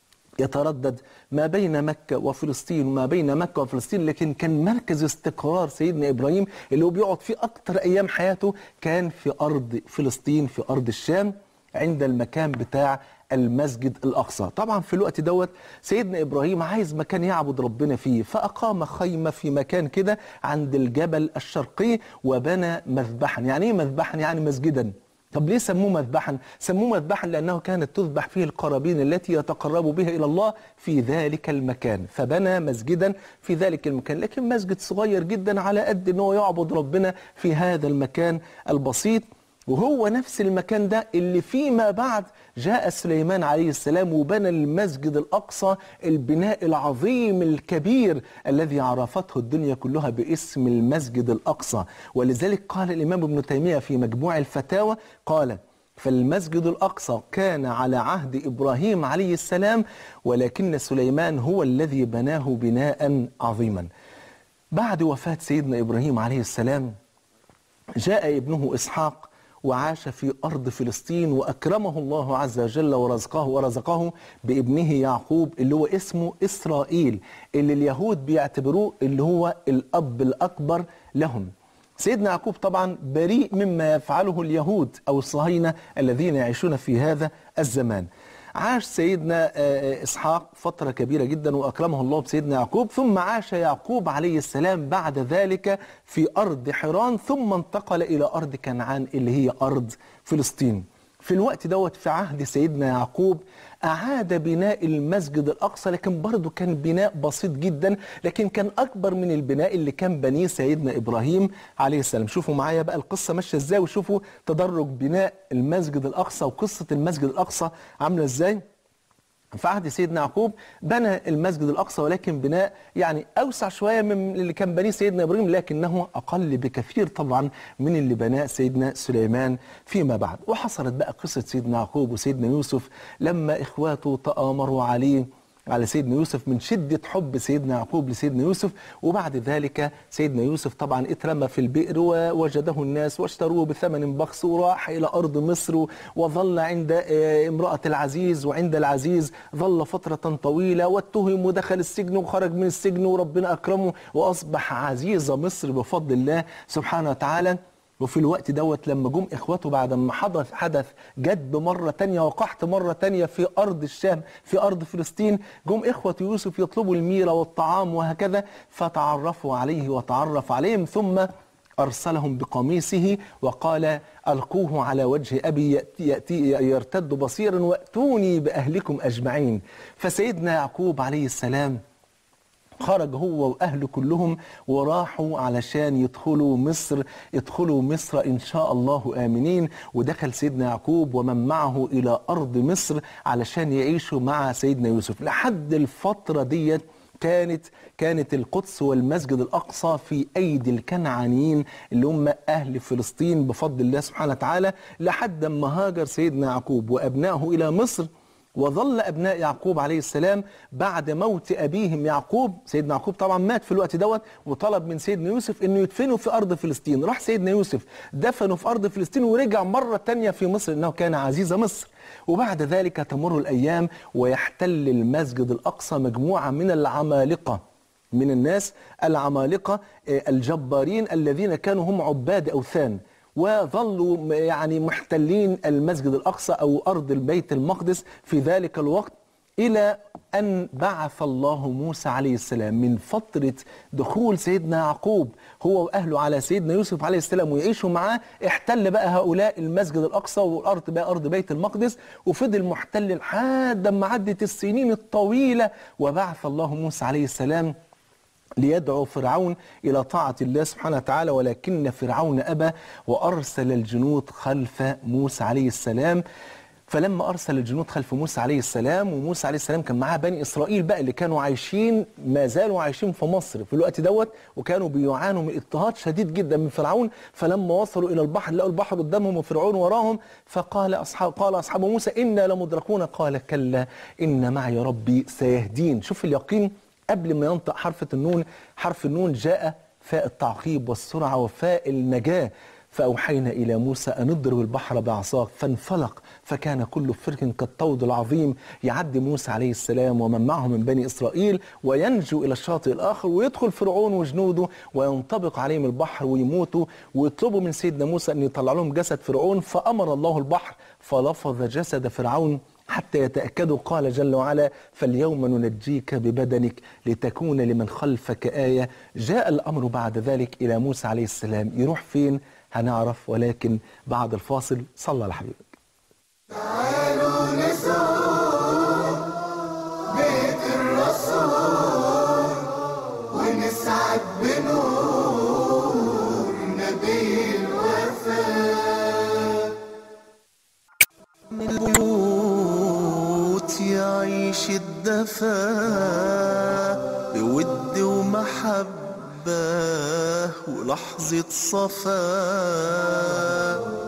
يتردد ما بين مكة وفلسطين وما بين مكة وفلسطين لكن كان مركز استقرار سيدنا إبراهيم اللي هو بيقعد فيه أكتر أيام حياته كان في أرض فلسطين في أرض الشام عند المكان بتاع المسجد الأقصى طبعا في الوقت دوت سيدنا إبراهيم عايز مكان يعبد ربنا فيه فأقام خيمة في مكان كده عند الجبل الشرقي وبنى مذبحا يعني إيه مذبحا يعني مسجدا طب ليه سموه مذبحا؟ سموه مذبحا لأنه كانت تذبح فيه القرابين التي يتقرب بها إلى الله في ذلك المكان فبنى مسجدا في ذلك المكان لكن مسجد صغير جدا على قد أنه يعبد ربنا في هذا المكان البسيط وهو نفس المكان ده اللي فيما بعد جاء سليمان عليه السلام وبنى المسجد الأقصى البناء العظيم الكبير الذي عرفته الدنيا كلها باسم المسجد الأقصى ولذلك قال الإمام ابن تيمية في مجموع الفتاوى قال فالمسجد الأقصى كان على عهد إبراهيم عليه السلام ولكن سليمان هو الذي بناه بناء عظيما بعد وفاة سيدنا إبراهيم عليه السلام جاء ابنه إسحاق وعاش في أرض فلسطين وأكرمه الله عز وجل ورزقه ورزقه بابنه يعقوب اللي هو اسمه إسرائيل اللي اليهود بيعتبروه اللي هو الأب الأكبر لهم سيدنا يعقوب طبعا بريء مما يفعله اليهود أو الصهاينة الذين يعيشون في هذا الزمان عاش سيدنا آه، إسحاق فترة كبيرة جدا وأكرمه الله بسيدنا يعقوب ثم عاش يعقوب عليه السلام بعد ذلك في أرض حران ثم انتقل إلى أرض كنعان اللي هي أرض فلسطين في الوقت دوت في عهد سيدنا يعقوب أعاد بناء المسجد الأقصى لكن برضه كان بناء بسيط جدا لكن كان أكبر من البناء اللي كان بنيه سيدنا إبراهيم عليه السلام شوفوا معايا بقى القصة ماشية إزاي وشوفوا تدرج بناء المسجد الأقصى وقصة المسجد الأقصى عاملة إزاي في عهد سيدنا يعقوب بنى المسجد الأقصى ولكن بناء يعني أوسع شوية من اللي كان بنيه سيدنا إبراهيم لكنه أقل بكثير طبعا من اللي بناه سيدنا سليمان فيما بعد وحصلت بقى قصة سيدنا يعقوب وسيدنا يوسف لما إخواته تآمروا عليه على سيدنا يوسف من شدة حب سيدنا يعقوب لسيدنا يوسف وبعد ذلك سيدنا يوسف طبعا اترمى في البئر ووجده الناس واشتروه بثمن بخس وراح إلى أرض مصر وظل عند آه، امرأة العزيز وعند العزيز ظل فترة طويلة واتهم ودخل السجن وخرج من السجن وربنا أكرمه وأصبح عزيز مصر بفضل الله سبحانه وتعالى وفي الوقت دوت لما جم اخواته بعد ما حدث حدث جد مرة تانية وقحط مرة تانية في أرض الشام في أرض فلسطين جم إخوة يوسف يطلبوا الميرة والطعام وهكذا فتعرفوا عليه وتعرف عليهم ثم أرسلهم بقميصه وقال ألقوه على وجه أبي يأتي, يأتي يرتد بصيرا وأتوني بأهلكم أجمعين فسيدنا يعقوب عليه السلام خرج هو واهله كلهم وراحوا علشان يدخلوا مصر يدخلوا مصر ان شاء الله امنين ودخل سيدنا يعقوب ومن معه الى ارض مصر علشان يعيشوا مع سيدنا يوسف لحد الفتره ديت كانت كانت القدس والمسجد الاقصى في ايدي الكنعانيين اللي هم اهل فلسطين بفضل الله سبحانه وتعالى لحد ما هاجر سيدنا يعقوب وابنائه الى مصر وظل أبناء يعقوب عليه السلام بعد موت أبيهم يعقوب سيدنا يعقوب طبعا مات في الوقت دوت وطلب من سيدنا يوسف أنه يدفنه في أرض فلسطين راح سيدنا يوسف دفنه في أرض فلسطين ورجع مرة تانية في مصر أنه كان عزيز مصر وبعد ذلك تمر الأيام ويحتل المسجد الأقصى مجموعة من العمالقة من الناس العمالقة آه، الجبارين الذين كانوا هم عباد أوثان وظلوا م- يعني محتلين المسجد الأقصى أو أرض البيت المقدس في ذلك الوقت إلى أن بعث الله موسى عليه السلام من فترة دخول سيدنا يعقوب هو وأهله على سيدنا يوسف عليه السلام ويعيشوا معاه احتل بقى هؤلاء المسجد الأقصى والأرض بقى أرض بيت المقدس وفضل محتل لحد ما عدت السنين الطويلة وبعث الله موسى عليه السلام ليدعو فرعون إلى طاعة الله سبحانه وتعالى ولكن فرعون أبى وأرسل الجنود خلف موسى عليه السلام فلما أرسل الجنود خلف موسى عليه السلام وموسى عليه السلام كان معاه بني إسرائيل بقى اللي كانوا عايشين ما زالوا عايشين في مصر في الوقت دوت وكانوا بيعانوا من اضطهاد شديد جدا من فرعون فلما وصلوا إلى البحر لقوا البحر قدامهم وفرعون وراهم فقال أصحاب قال أصحاب موسى إنا لمدركون قال كلا إن معي ربي سيهدين شوف اليقين قبل ما ينطق حرف النون حرف النون جاء فاء التعقيب والسرعة وفاء النجاة فأوحينا إلى موسى أن اضرب البحر بعصاك فانفلق فكان كل فرق كالطود العظيم يعدي موسى عليه السلام ومن معه من بني إسرائيل وينجو إلى الشاطئ الآخر ويدخل فرعون وجنوده وينطبق عليهم البحر ويموتوا ويطلبوا من سيدنا موسى أن يطلع لهم جسد فرعون فأمر الله البحر فلفظ جسد فرعون حتى يتأكدوا قال جل وعلا فاليوم ننجيك ببدنك لتكون لمن خلفك آية جاء الأمر بعد ذلك إلى موسى عليه السلام يروح فين هنعرف ولكن بعد الفاصل صلى على حبيبك تعالوا نزور بيت الرسول ونسعد بنور نبي الوفاء من البيوت يعيش الدفا بود ومحبة ولحظة صفاء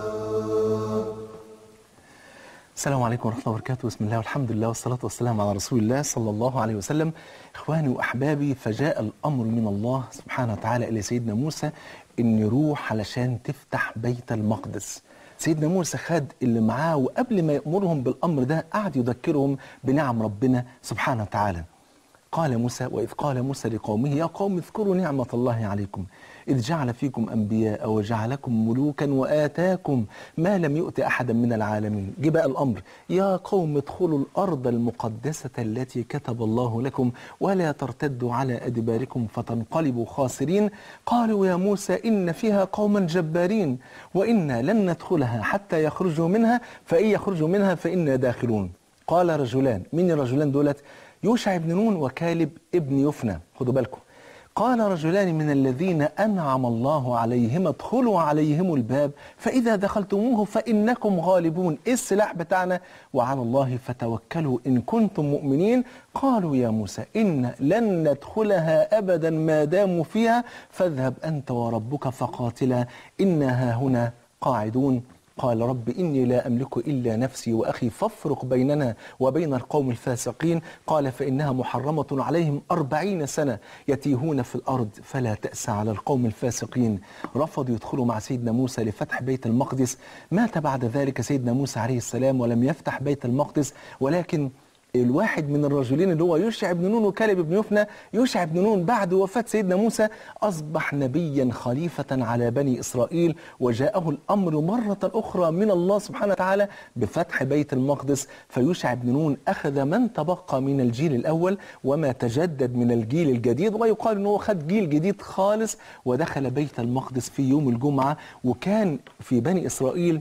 السلام عليكم ورحمة الله وبركاته بسم الله والحمد لله والصلاة والسلام على رسول الله صلى الله عليه وسلم إخواني وأحبابي فجاء الأمر من الله سبحانه وتعالى إلى سيدنا موسى إن يروح علشان تفتح بيت المقدس سيدنا موسى خد اللي معاه وقبل ما يأمرهم بالأمر ده قعد يذكرهم بنعم ربنا سبحانه وتعالى قال موسى وإذ قال موسى لقومه يا قوم اذكروا نعمة الله عليكم إذ جعل فيكم أنبياء وجعلكم ملوكا وآتاكم ما لم يؤت أحدا من العالمين جه بقى الأمر يا قوم ادخلوا الأرض المقدسة التي كتب الله لكم ولا ترتدوا على أدباركم فتنقلبوا خاسرين قالوا يا موسى إن فيها قوما جبارين وإنا لن ندخلها حتى يخرجوا منها فإن يخرجوا منها فإنا داخلون قال رجلان من الرجلان دولت يوشع بن نون وكالب ابن يفنى خدوا بالكم قال رجلان من الذين أنعم الله عليهم ادخلوا عليهم الباب فإذا دخلتموه فإنكم غالبون إيه السلاح بتاعنا وعلى الله فتوكلوا إن كنتم مؤمنين قالوا يا موسى إن لن ندخلها أبدا ما داموا فيها فاذهب أنت وربك فقاتلا إنا ها هنا قاعدون قال رب إني لا أملك إلا نفسي وأخي فافرق بيننا وبين القوم الفاسقين قال فإنها محرمة عليهم أربعين سنة يتيهون في الأرض فلا تأس على القوم الفاسقين رفضوا يدخلوا مع سيدنا موسى لفتح بيت المقدس مات بعد ذلك سيدنا موسى عليه السلام ولم يفتح بيت المقدس ولكن الواحد من الرجلين اللي هو يوشع بن نون وكالب بن يفنى يوشع بن نون بعد وفاة سيدنا موسى أصبح نبيا خليفة على بني إسرائيل وجاءه الأمر مرة أخرى من الله سبحانه وتعالى بفتح بيت المقدس فيوشع بن نون أخذ من تبقى من الجيل الأول وما تجدد من الجيل الجديد ويقال أنه خد جيل جديد خالص ودخل بيت المقدس في يوم الجمعة وكان في بني إسرائيل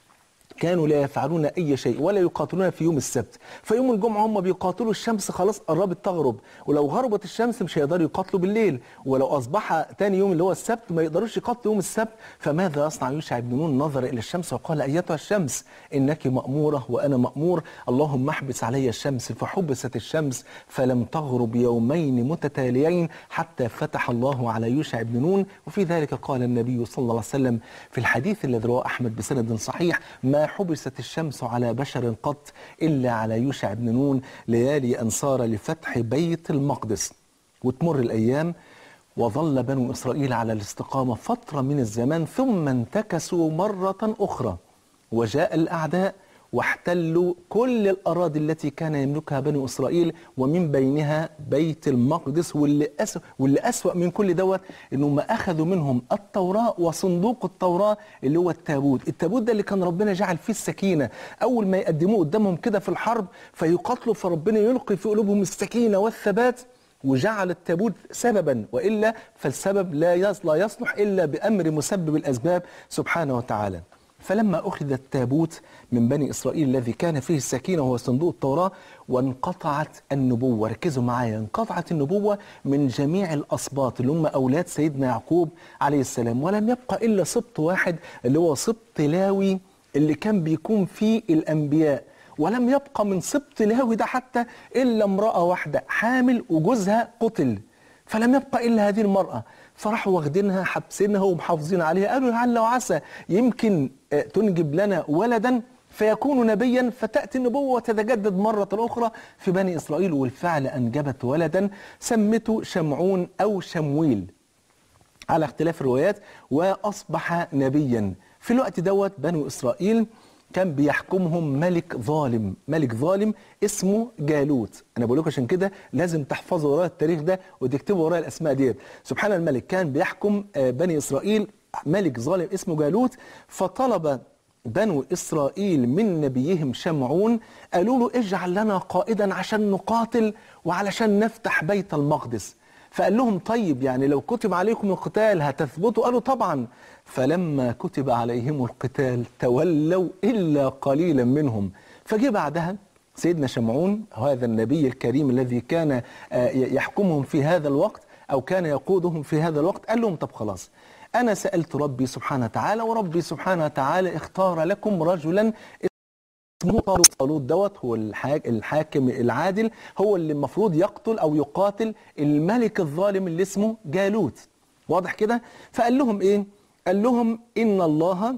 كانوا لا يفعلون أي شيء ولا يقاتلون في يوم السبت فيوم الجمعة هم بيقاتلوا الشمس خلاص قربت تغرب ولو غربت الشمس مش هيقدروا يقاتلوا بالليل ولو أصبح تاني يوم اللي هو السبت ما يقدروش يقاتلوا يوم السبت فماذا يصنع يوشع بن نون نظر إلى الشمس وقال أيتها الشمس إنك مأمورة وأنا مأمور اللهم احبس علي الشمس فحبست الشمس فلم تغرب يومين متتاليين حتى فتح الله على يوشع بن نون وفي ذلك قال النبي صلى الله عليه وسلم في الحديث الذي رواه أحمد بسند صحيح ما ما حبست الشمس على بشر قط إلا على يوشع بن نون ليالي أنصار لفتح بيت المقدس وتمر الأيام وظل بنو إسرائيل على الاستقامة فترة من الزمان ثم انتكسوا مرة أخرى وجاء الأعداء واحتلوا كل الأراضي التي كان يملكها بنو إسرائيل ومن بينها بيت المقدس واللي, أسوأ واللي أسوأ من كل دوت إنهم أخذوا منهم التوراة وصندوق التوراة اللي هو التابوت التابوت ده اللي كان ربنا جعل فيه السكينة أول ما يقدموه قدامهم كده في الحرب فيقاتلوا فربنا يلقي في قلوبهم السكينة والثبات وجعل التابوت سببا والا فالسبب لا يص- لا يصلح الا بامر مسبب الاسباب سبحانه وتعالى. فلما اخذ التابوت من بني اسرائيل الذي كان فيه السكينه وهو صندوق التوراه وانقطعت النبوه، ركزوا معايا، انقطعت النبوه من جميع الاسباط اللي هم اولاد سيدنا يعقوب عليه السلام، ولم يبقى الا سبط واحد اللي هو سبط لاوي اللي كان بيكون فيه الانبياء. ولم يبقى من سبط لاوي ده حتى الا امراه واحده حامل وجوزها قتل فلم يبقى الا هذه المراه فراحوا واخدينها حابسينها ومحافظين عليها قالوا لعل وعسى يمكن آه، تنجب لنا ولدا فيكون نبيا فتاتي النبوه وتتجدد مره اخرى في بني اسرائيل والفعل انجبت ولدا سمته شمعون او شمويل على اختلاف الروايات واصبح نبيا في الوقت دوت بنو اسرائيل كان بيحكمهم ملك ظالم ملك ظالم اسمه جالوت انا بقول لكم عشان كده لازم تحفظوا ورايا التاريخ ده وتكتبوا ورايا الاسماء ديت سبحان الملك كان بيحكم آه، بني اسرائيل ملك ظالم اسمه جالوت فطلب بنو إسرائيل من نبيهم شمعون قالوا له اجعل لنا قائدا عشان نقاتل وعلشان نفتح بيت المقدس فقال لهم طيب يعني لو كتب عليكم القتال هتثبتوا قالوا طبعا فلما كتب عليهم القتال تولوا إلا قليلا منهم فجي بعدها سيدنا شمعون هذا النبي الكريم الذي كان آه، يحكمهم في هذا الوقت أو كان يقودهم في هذا الوقت قال لهم طب خلاص أنا سألت ربي سبحانه وتعالى وربي سبحانه وتعالى اختار لكم رجلا اسمه طالوت طالوت دوت هو الحاك الحاكم العادل هو اللي المفروض يقتل او يقاتل الملك الظالم اللي اسمه جالوت واضح كده فقال لهم ايه قال لهم ان الله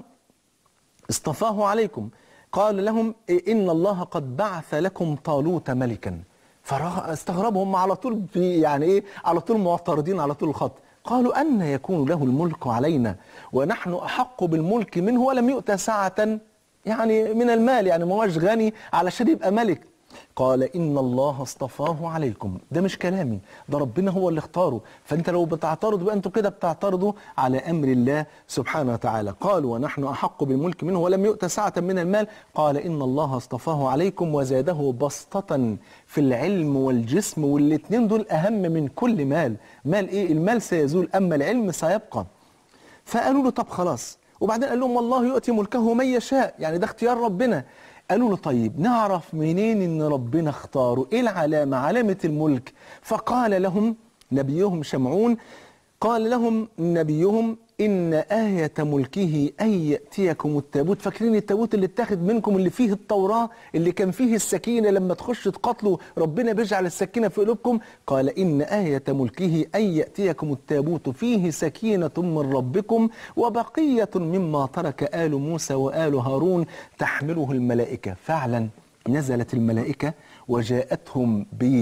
اصطفاه عليكم قال لهم إيه ان الله قد بعث لكم طالوت ملكا فاستغربوا هم على طول في يعني ايه على طول معترضين على طول الخط قالوا أن يكون له الملك علينا ونحن أحق بالملك منه ولم يؤت ساعة يعني من المال يعني ما هوش غني علشان يبقى ملك قال إن الله اصطفاه عليكم ده مش كلامي ده ربنا هو اللي اختاره فأنت لو بتعترضوا بقى أنتوا كده بتعترضوا على أمر الله سبحانه وتعالى قالوا ونحن أحق بالملك منه ولم يؤت ساعة من المال قال إن الله اصطفاه عليكم وزاده بسطة في العلم والجسم والاتنين دول أهم من كل مال مال إيه المال سيزول أما العلم سيبقى فقالوا له طب خلاص وبعدين قال لهم والله يؤتي ملكه من يشاء يعني ده اختيار ربنا قالوا له طيب نعرف منين ان ربنا اختاره ايه العلامة علامة الملك فقال لهم نبيهم شمعون قال لهم نبيهم إن آية ملكه أن يأتيكم التابوت فاكرين التابوت اللي اتاخد منكم اللي فيه التوراة اللي كان فيه السكينة لما تخش تقاتلوا ربنا بيجعل السكينة في قلوبكم قال إن آية ملكه أن يأتيكم التابوت فيه سكينة من ربكم وبقية مما ترك آل موسى وآل هارون تحمله الملائكة فعلا نزلت الملائكة وجاءتهم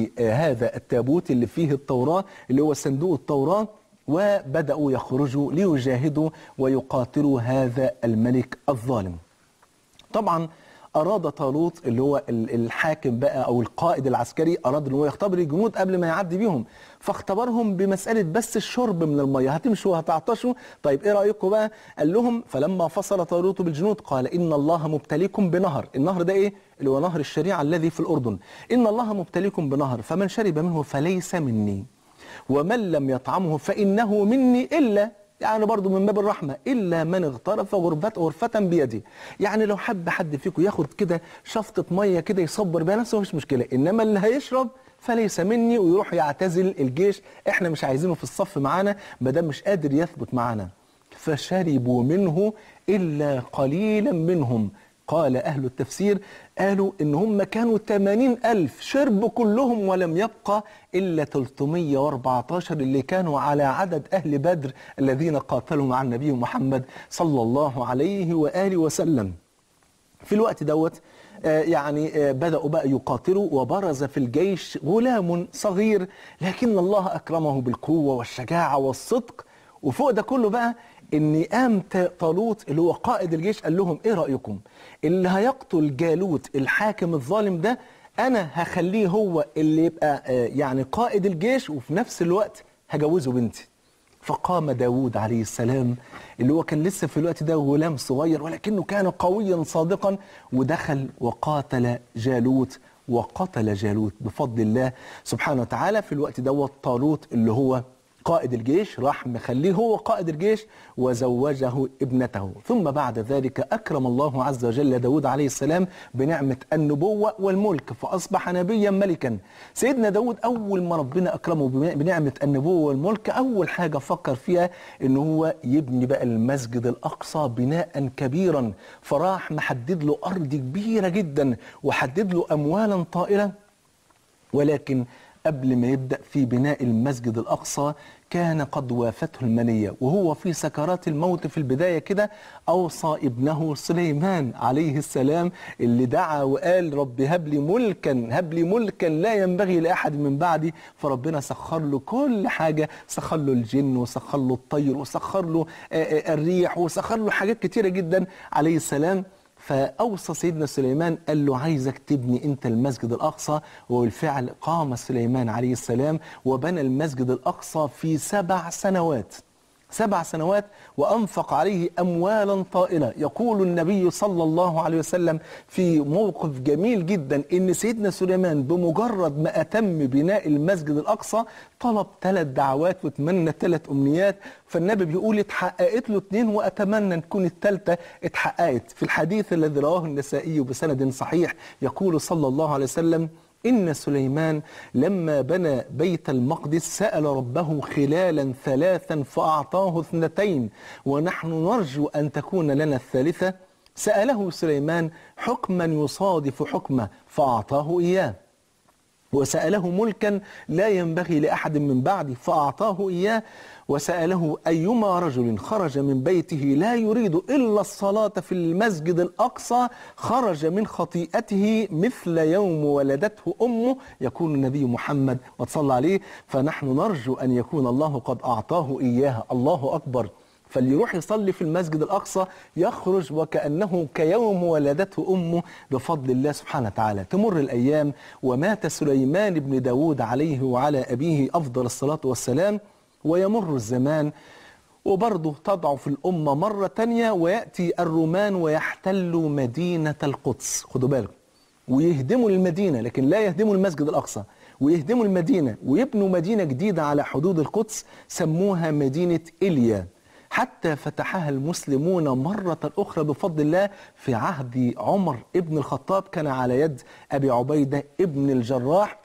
بهذا التابوت اللي فيه التوراة اللي هو صندوق التوراة وبدأوا يخرجوا ليجاهدوا ويقاتلوا هذا الملك الظالم طبعا أراد طالوت اللي هو ال- الحاكم بقى أو القائد العسكري أراد أن هو يختبر الجنود قبل ما يعدي بيهم فاختبرهم بمسألة بس الشرب من المية هتمشوا وهتعطشوا طيب إيه رأيكم بقى قال لهم فلما فصل طالوت بالجنود قال إن الله مبتليكم بنهر النهر ده إيه اللي هو نهر الشريعة الذي في الأردن إن الله مبتليكم بنهر فمن شرب منه فليس مني ومن لم يطعمه فإنه مني إلا يعني برضو من باب الرحمة إلا من اغترف غرفة, غرفة بيده يعني لو حب حد فيكم ياخد كده شفطة مية كده يصبر بيها نفسه مش مشكلة إنما اللي هيشرب فليس مني ويروح يعتزل الجيش احنا مش عايزينه في الصف معانا ما دام مش قادر يثبت معانا فشربوا منه إلا قليلا منهم قال أهل التفسير قالوا إن هم كانوا 80 ألف شربوا كلهم ولم يبقى إلا 314 اللي كانوا على عدد أهل بدر الذين قاتلوا مع النبي محمد صلى الله عليه وآله وسلم في الوقت دوت آه، يعني آه، بدأوا بقى يقاتلوا وبرز في الجيش غلام صغير لكن الله أكرمه بالقوة والشجاعة والصدق وفوق ده كله بقى ان قام ت- طالوت اللي هو قائد الجيش قال لهم ايه رأيكم اللي هيقتل جالوت الحاكم الظالم ده انا هخليه هو اللي يبقى آه، يعني قائد الجيش وفي نفس الوقت هجوزه بنتي فقام داود عليه السلام اللي هو كان لسه في الوقت ده غلام صغير ولكنه كان قويا صادقا ودخل وقاتل جالوت وقتل جالوت بفضل الله سبحانه وتعالى في الوقت دوت طالوت اللي هو قائد الجيش راح مخليه هو قائد الجيش وزوجه ابنته ثم بعد ذلك أكرم الله عز وجل داود عليه السلام بنعمة النبوة والملك فأصبح نبيا ملكا سيدنا داود أول ما ربنا أكرمه بم- بنعمة النبوة والملك أول حاجة فكر فيها إن هو يبني بقى المسجد الأقصى بناء كبيرا فراح محدد له أرض كبيرة جدا وحدد له أموالا طائلة ولكن قبل ما يبدأ في بناء المسجد الأقصى كان قد وافته المنية وهو في سكرات الموت في البداية كده أوصى ابنه سليمان عليه السلام اللي دعا وقال رب هب لي ملكا هب لي ملكا لا ينبغي لأحد من بعدي فربنا سخر له كل حاجة سخر له الجن وسخر له الطير وسخر له آه، آه، الريح وسخر له حاجات كتيرة جدا عليه السلام فأوصى سيدنا سليمان قال له عايزك تبني أنت المسجد الأقصى وبالفعل قام سليمان عليه السلام وبنى المسجد الأقصى في سبع سنوات سبع سنوات وأنفق عليه أموالا طائلة يقول النبي صلى الله عليه وسلم في موقف جميل جدا إن سيدنا سليمان بمجرد ما أتم بناء المسجد الأقصى طلب ثلاث دعوات وتمنى ثلاث أمنيات فالنبي بيقول اتحققت له اثنين وأتمنى أن تكون الثالثة اتحققت في الحديث الذي رواه النسائي بسند صحيح يقول صلى الله عليه وسلم إن سليمان لما بنى بيت المقدس سأل ربه خلالا ثلاثا فأعطاه اثنتين ونحن نرجو أن تكون لنا الثالثة سأله سليمان حكما يصادف حكمه فأعطاه إياه وسأله ملكا لا ينبغي لأحد من بعده فأعطاه إياه وسأله أيما رجل خرج من بيته لا يريد إلا الصلاة في المسجد الأقصى خرج من خطيئته مثل يوم ولدته أمه يكون النبي محمد وصلى عليه فنحن نرجو أن يكون الله قد أعطاه إياها الله أكبر فاللي يروح يصلي في المسجد الأقصى يخرج وكأنه كيوم ولدته أمه بفضل الله سبحانه وتعالى تمر الأيام ومات سليمان بن داود عليه وعلى أبيه أفضل الصلاة والسلام ويمر الزمان وبرضه تضعف الأمة مرة تانية ويأتي الرومان ويحتلوا مدينة القدس خدوا بالكم ويهدموا المدينة لكن لا يهدموا المسجد الأقصى ويهدموا المدينة ويبنوا مدينة جديدة على حدود القدس سموها مدينة إليا حتى فتحها المسلمون مرة أخرى بفضل الله في عهد عمر ابن الخطاب كان على يد أبي عبيدة ابن الجراح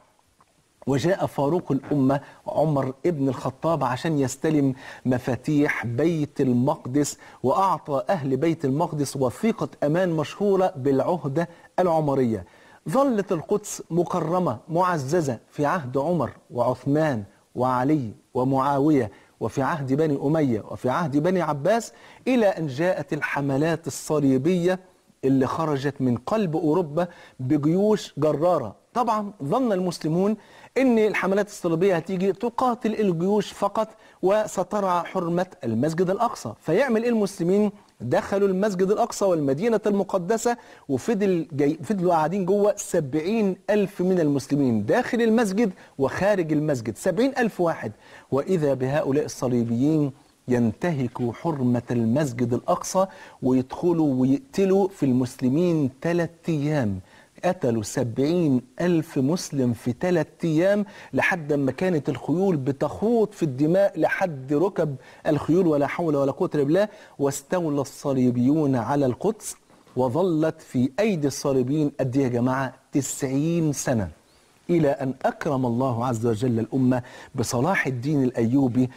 وجاء فاروق الأمة عمر ابن الخطاب عشان يستلم مفاتيح بيت المقدس وأعطى أهل بيت المقدس وثيقة أمان مشهورة بالعهدة العمرية ظلت القدس مكرمة معززة في عهد عمر وعثمان وعلي ومعاوية وفي عهد بني أمية وفي عهد بني عباس إلى أن جاءت الحملات الصليبية اللي خرجت من قلب أوروبا بجيوش جرارة طبعا ظن المسلمون ان الحملات الصليبيه هتيجي تقاتل الجيوش فقط وسترعى حرمه المسجد الاقصى فيعمل ايه المسلمين دخلوا المسجد الاقصى والمدينه المقدسه وفضل جاي فضلوا قاعدين جوه سبعين الف من المسلمين داخل المسجد وخارج المسجد سبعين الف واحد واذا بهؤلاء الصليبيين ينتهكوا حرمة المسجد الأقصى ويدخلوا ويقتلوا في المسلمين ثلاث أيام قتلوا سبعين ألف مسلم في ثلاث أيام لحد ما كانت الخيول بتخوض في الدماء لحد ركب الخيول ولا حول ولا قوة إلا بالله واستولى الصليبيون على القدس وظلت في أيدي الصليبيين قد إيه يا جماعة تسعين سنة إلى أن أكرم الله عز وجل الأمة بصلاح الدين الأيوبي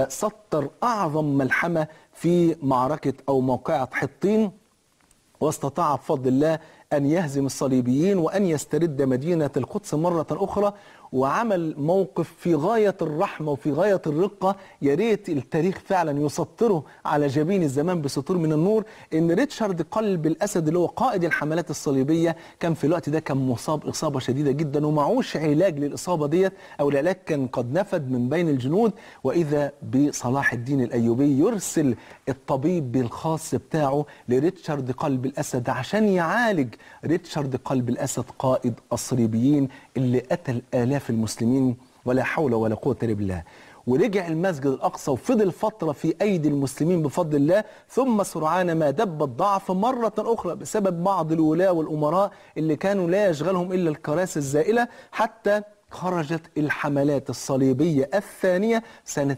وسطر أعظم ملحمة في معركة أو موقعة حطين واستطاع بفضل الله أن يهزم الصليبيين وأن يسترد مدينة القدس مرة أخرى وعمل موقف في غاية الرحمة وفي غاية الرقة يا ريت التاريخ فعلا يسطره على جبين الزمان بسطور من النور ان ريتشارد قلب الاسد اللي هو قائد الحملات الصليبيه كان في الوقت ده كان مصاب اصابه شديده جدا ومعوش علاج للاصابه ديت او العلاج كان قد نفد من بين الجنود واذا بصلاح الدين الايوبي يرسل الطبيب الخاص بتاعه لريتشارد قلب الاسد عشان يعالج ريتشارد قلب الاسد قائد الصليبيين اللي قتل الاف المسلمين ولا حول ولا قوه الا بالله ورجع المسجد الأقصى وفضل فترة في أيدي المسلمين بفضل الله ثم سرعان ما دب الضعف مرة أخرى بسبب بعض الولاة والأمراء اللي كانوا لا يشغلهم إلا الكراسي الزائلة حتى خرجت الحملات الصليبية الثانية سنة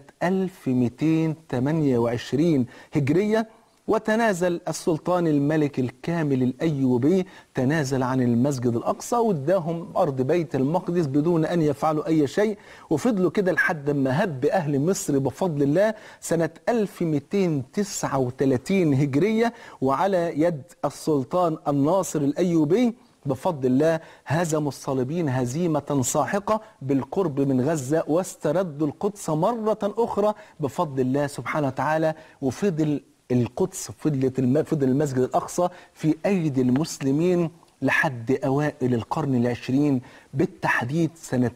1228 هجرية وتنازل السلطان الملك الكامل الأيوبي تنازل عن المسجد الأقصى واداهم أرض بيت المقدس بدون أن يفعلوا أي شيء وفضلوا كده لحد ما هب أهل مصر بفضل الله سنة 1239 هجرية وعلى يد السلطان الناصر الأيوبي بفضل الله هزموا الصليبيين هزيمة ساحقة بالقرب من غزة واستردوا القدس مرة أخرى بفضل الله سبحانه وتعالى وفضل القدس فضلت الم... فضل المسجد الأقصى في أيدي المسلمين لحد أوائل القرن العشرين بالتحديد سنة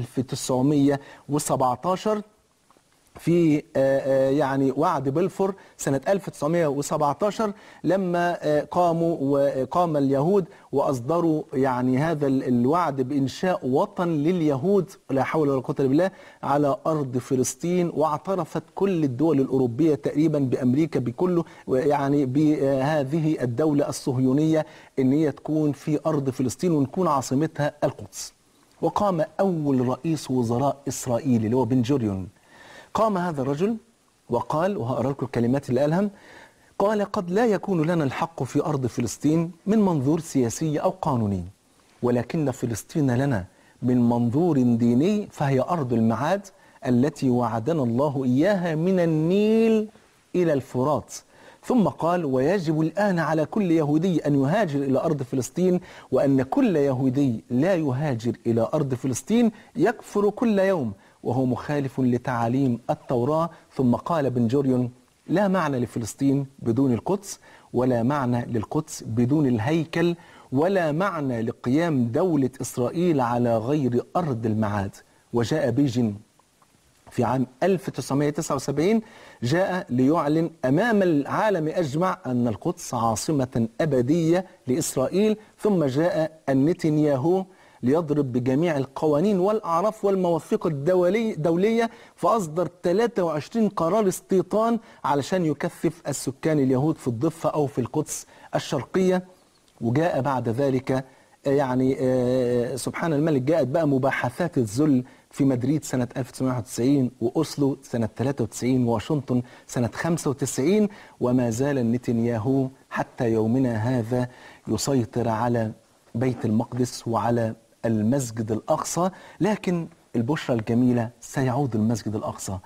1917 في يعني وعد بلفور سنة 1917 لما قاموا وقام اليهود وأصدروا يعني هذا الوعد بإنشاء وطن لليهود لا حول ولا قوة إلا بالله على أرض فلسطين واعترفت كل الدول الأوروبية تقريبا بأمريكا بكله يعني بهذه الدولة الصهيونية إن هي تكون في أرض فلسطين ونكون عاصمتها القدس وقام أول رئيس وزراء إسرائيلي اللي هو بن جوريون قام هذا الرجل وقال وهقرا لكم الكلمات اللي قالها قال قد لا يكون لنا الحق في ارض فلسطين من منظور سياسي او قانوني ولكن فلسطين لنا من منظور ديني فهي ارض المعاد التي وعدنا الله اياها من النيل الى الفرات ثم قال ويجب الآن على كل يهودي أن يهاجر إلى أرض فلسطين وأن كل يهودي لا يهاجر إلى أرض فلسطين يكفر كل يوم وهو مخالف لتعاليم التوراة ثم قال بن جوريون لا معنى لفلسطين بدون القدس ولا معنى للقدس بدون الهيكل ولا معنى لقيام دولة إسرائيل على غير أرض المعاد وجاء بيجين في عام 1979 جاء ليعلن أمام العالم أجمع أن القدس عاصمة أبدية لإسرائيل ثم جاء النتنياهو ليضرب بجميع القوانين والأعراف والمواثيق الدولية دولية فأصدر 23 قرار استيطان علشان يكثف السكان اليهود في الضفة أو في القدس الشرقية وجاء بعد ذلك يعني سبحان الملك جاءت بقى مباحثات الذل في مدريد سنة 1991 وأوسلو سنة 93 وواشنطن سنة 95 وما زال نتنياهو حتى يومنا هذا يسيطر على بيت المقدس وعلى المسجد الأقصى لكن البشرى الجميلة سيعود المسجد الأقصى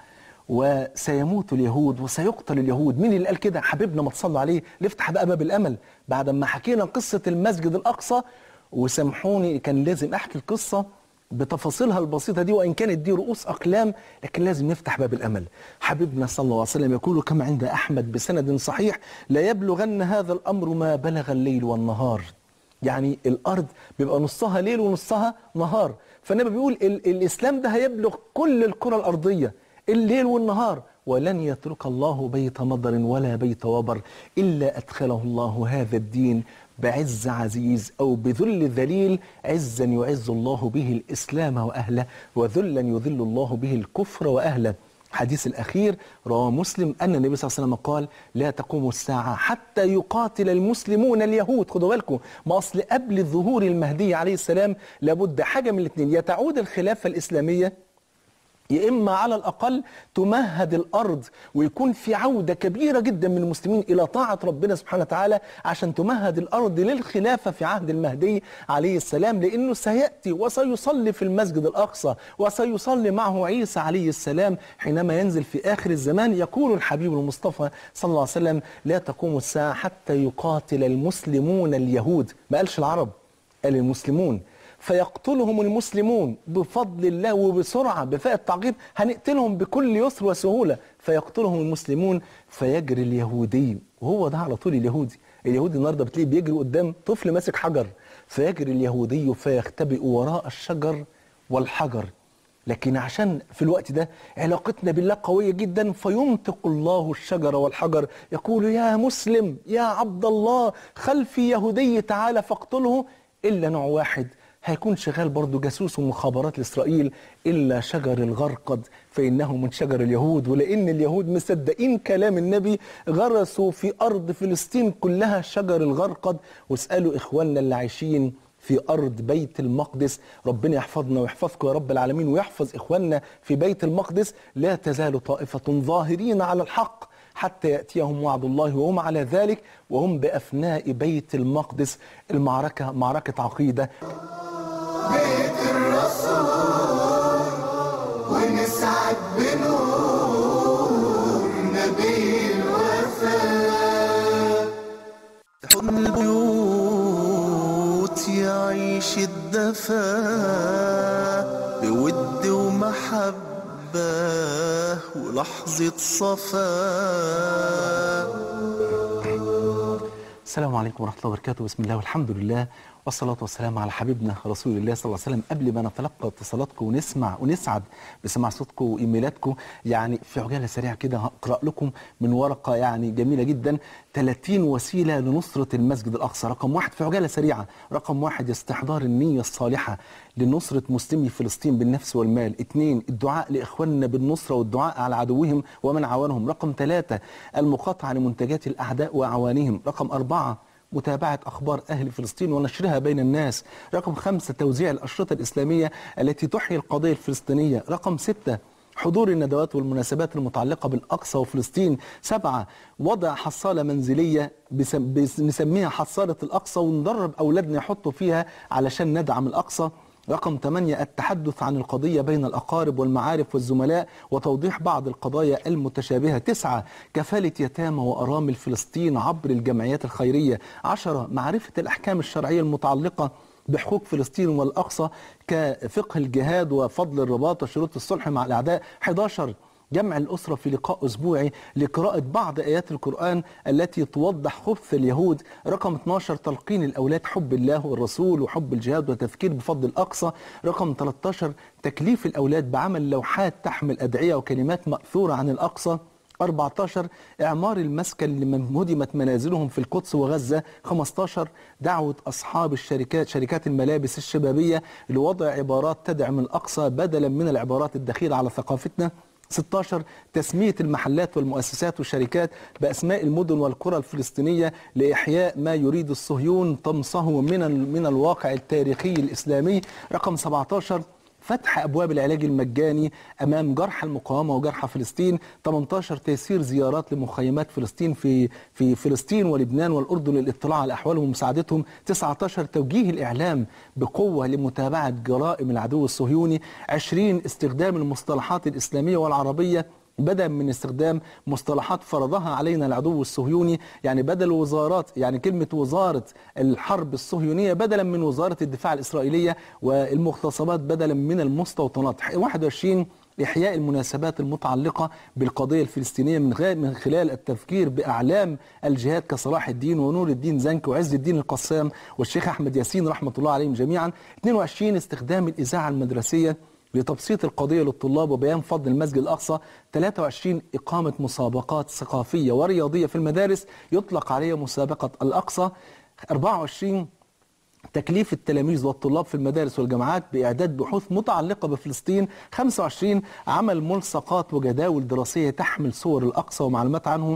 وسيموت اليهود وسيقتل اليهود مين اللي قال كده حبيبنا ما تصلوا عليه لفتح بقى باب الأمل بعد ما حكينا قصة المسجد الأقصى وسامحوني كان لازم أحكي القصة بتفاصيلها البسيطة دي وإن كانت دي رؤوس أقلام لكن لازم نفتح باب الأمل حبيبنا صلى الله عليه وسلم يقول كما عند أحمد بسند صحيح لا يبلغن هذا الأمر ما بلغ الليل والنهار يعني الارض بيبقى نصها ليل ونصها نهار فالنبي بيقول ال الاسلام ده هيبلغ كل الكره الارضيه الليل والنهار ولن يترك الله بيت مضر ولا بيت وبر الا ادخله الله هذا الدين بعز عزيز او بذل ذليل عزا يعز الله به الاسلام واهله وذلا يذل الله به الكفر واهله الحديث الأخير رواه مسلم أن النبي صلى الله عليه وسلم قال لا تقوم الساعة حتى يقاتل المسلمون اليهود خدوا بالكم ما أصل قبل ظهور المهدي عليه السلام لابد حاجة من الاثنين يا تعود الخلافة الإسلامية يا إما على الأقل تمهد الأرض ويكون في عودة كبيرة جدا من المسلمين إلى طاعة ربنا سبحانه وتعالى عشان تمهد الأرض للخلافة في عهد المهدي عليه السلام لأنه سيأتي وسيصلي في المسجد الأقصى وسيصلي معه عيسى عليه السلام حينما ينزل في آخر الزمان يقول الحبيب المصطفى صلى الله عليه وسلم لا تقوم الساعة حتى يقاتل المسلمون اليهود ما قالش العرب قال المسلمون فيقتلهم المسلمون بفضل الله وبسرعة بفاء التعقيب هنقتلهم بكل يسر وسهولة فيقتلهم المسلمون فيجري اليهودي وهو ده على طول اليهودي اليهودي النهارده بتلاقيه بيجري قدام طفل ماسك حجر فيجري اليهودي فيختبئ وراء الشجر والحجر لكن عشان في الوقت ده علاقتنا بالله قوية جدا فينطق الله الشجر والحجر يقول يا مسلم يا عبد الله خلفي يهودي تعالى فاقتله إلا نوع واحد هيكون شغال برضه جاسوس ومخابرات لإسرائيل إلا شجر الغرقد فإنه من شجر اليهود ولأن اليهود مصدقين كلام النبي غرسوا في أرض فلسطين كلها شجر الغرقد واسألوا إخواننا اللي عايشين في أرض بيت المقدس ربنا يحفظنا ويحفظكم يا رب العالمين ويحفظ إخواننا في بيت المقدس لا تزال طائفة ظاهرين على الحق حتى يأتيهم وعد الله وهم على ذلك وهم بأفناء بيت المقدس المعركة معركة عقيدة بيت الرسول ونسعد بنور نبي الوفاء حضن البيوت يعيش الدفا بود ومحبة ولحظة صفاء السلام عليكم ورحمة الله وبركاته بسم الله والحمد لله والصلاة والسلام على حبيبنا رسول الله صلى الله عليه وسلم قبل ما نتلقى اتصالاتكم ونسمع ونسعد بسماع صوتكم وإيميلاتكم يعني في عجالة سريعة كده هقرأ لكم من ورقة يعني جميلة جدا 30 وسيلة لنصرة المسجد الأقصى رقم واحد في عجالة سريعة رقم واحد استحضار النية الصالحة لنصرة مسلمي فلسطين بالنفس والمال اثنين الدعاء لإخواننا بالنصرة والدعاء على عدوهم ومن عاونهم رقم ثلاثة المقاطعة لمنتجات الأعداء وأعوانهم رقم أربعة متابعة أخبار أهل فلسطين ونشرها بين الناس رقم خمسة توزيع الأشرطة الإسلامية التي تحيي القضية الفلسطينية رقم ستة حضور الندوات والمناسبات المتعلقة بالأقصى وفلسطين سبعة وضع حصالة منزلية بسم- بس- نسميها حصالة الأقصى وندرب أولادنا يحطوا فيها علشان ندعم الأقصى رقم 8 التحدث عن القضية بين الأقارب والمعارف والزملاء وتوضيح بعض القضايا المتشابهة تسعة كفالة يتامى وأرامل فلسطين عبر الجمعيات الخيرية عشرة معرفة الأحكام الشرعية المتعلقة بحقوق فلسطين والأقصى كفقه الجهاد وفضل الرباط وشروط الصلح مع الأعداء 11 جمع الأسرة في لقاء أسبوعي لقراءة بعض آيات القرآن التي توضح خبث اليهود رقم 12 تلقين الأولاد حب الله والرسول وحب الجهاد وتذكير بفضل الأقصى رقم 13 تكليف الأولاد بعمل لوحات تحمل أدعية وكلمات مأثورة عن الأقصى 14 إعمار المسكن لمن هدمت منازلهم في القدس وغزة 15 دعوة أصحاب الشركات شركات الملابس الشبابية لوضع عبارات تدعم الأقصى بدلا من العبارات الدخيلة على ثقافتنا 16 تسمية المحلات والمؤسسات والشركات بأسماء المدن والقرى الفلسطينية لإحياء ما يريد الصهيون طمسه من ال- من الواقع التاريخي الإسلامي رقم 17 فتح ابواب العلاج المجاني امام جرحى المقاومه وجرحى فلسطين 18 تيسير زيارات لمخيمات فلسطين في في فلسطين ولبنان والاردن للاطلاع على احوالهم ومساعدتهم 19 توجيه الاعلام بقوه لمتابعه جرائم العدو الصهيوني 20 استخدام المصطلحات الاسلاميه والعربيه بدلا من استخدام مصطلحات فرضها علينا العدو الصهيوني يعني بدل وزارات يعني كلمة وزارة الحرب الصهيونية بدلا من وزارة الدفاع الإسرائيلية والمغتصبات بدلا من المستوطنات 21 إحياء المناسبات المتعلقة بالقضية الفلسطينية من غير من خلال التفكير بأعلام الجهاد كصلاح الدين ونور الدين زنك وعز الدين القسام والشيخ أحمد ياسين رحمة الله عليهم جميعا 22 استخدام الإذاعة المدرسية لتبسيط القضية للطلاب وبيان فضل المسجد الأقصى 23 إقامة مسابقات ثقافية ورياضية في المدارس يطلق عليها مسابقة الأقصى 24 تكليف التلاميذ والطلاب في المدارس والجامعات بإعداد بحوث متعلقة بفلسطين 25 عمل ملصقات وجداول دراسية تحمل صور الأقصى ومعلومات عنه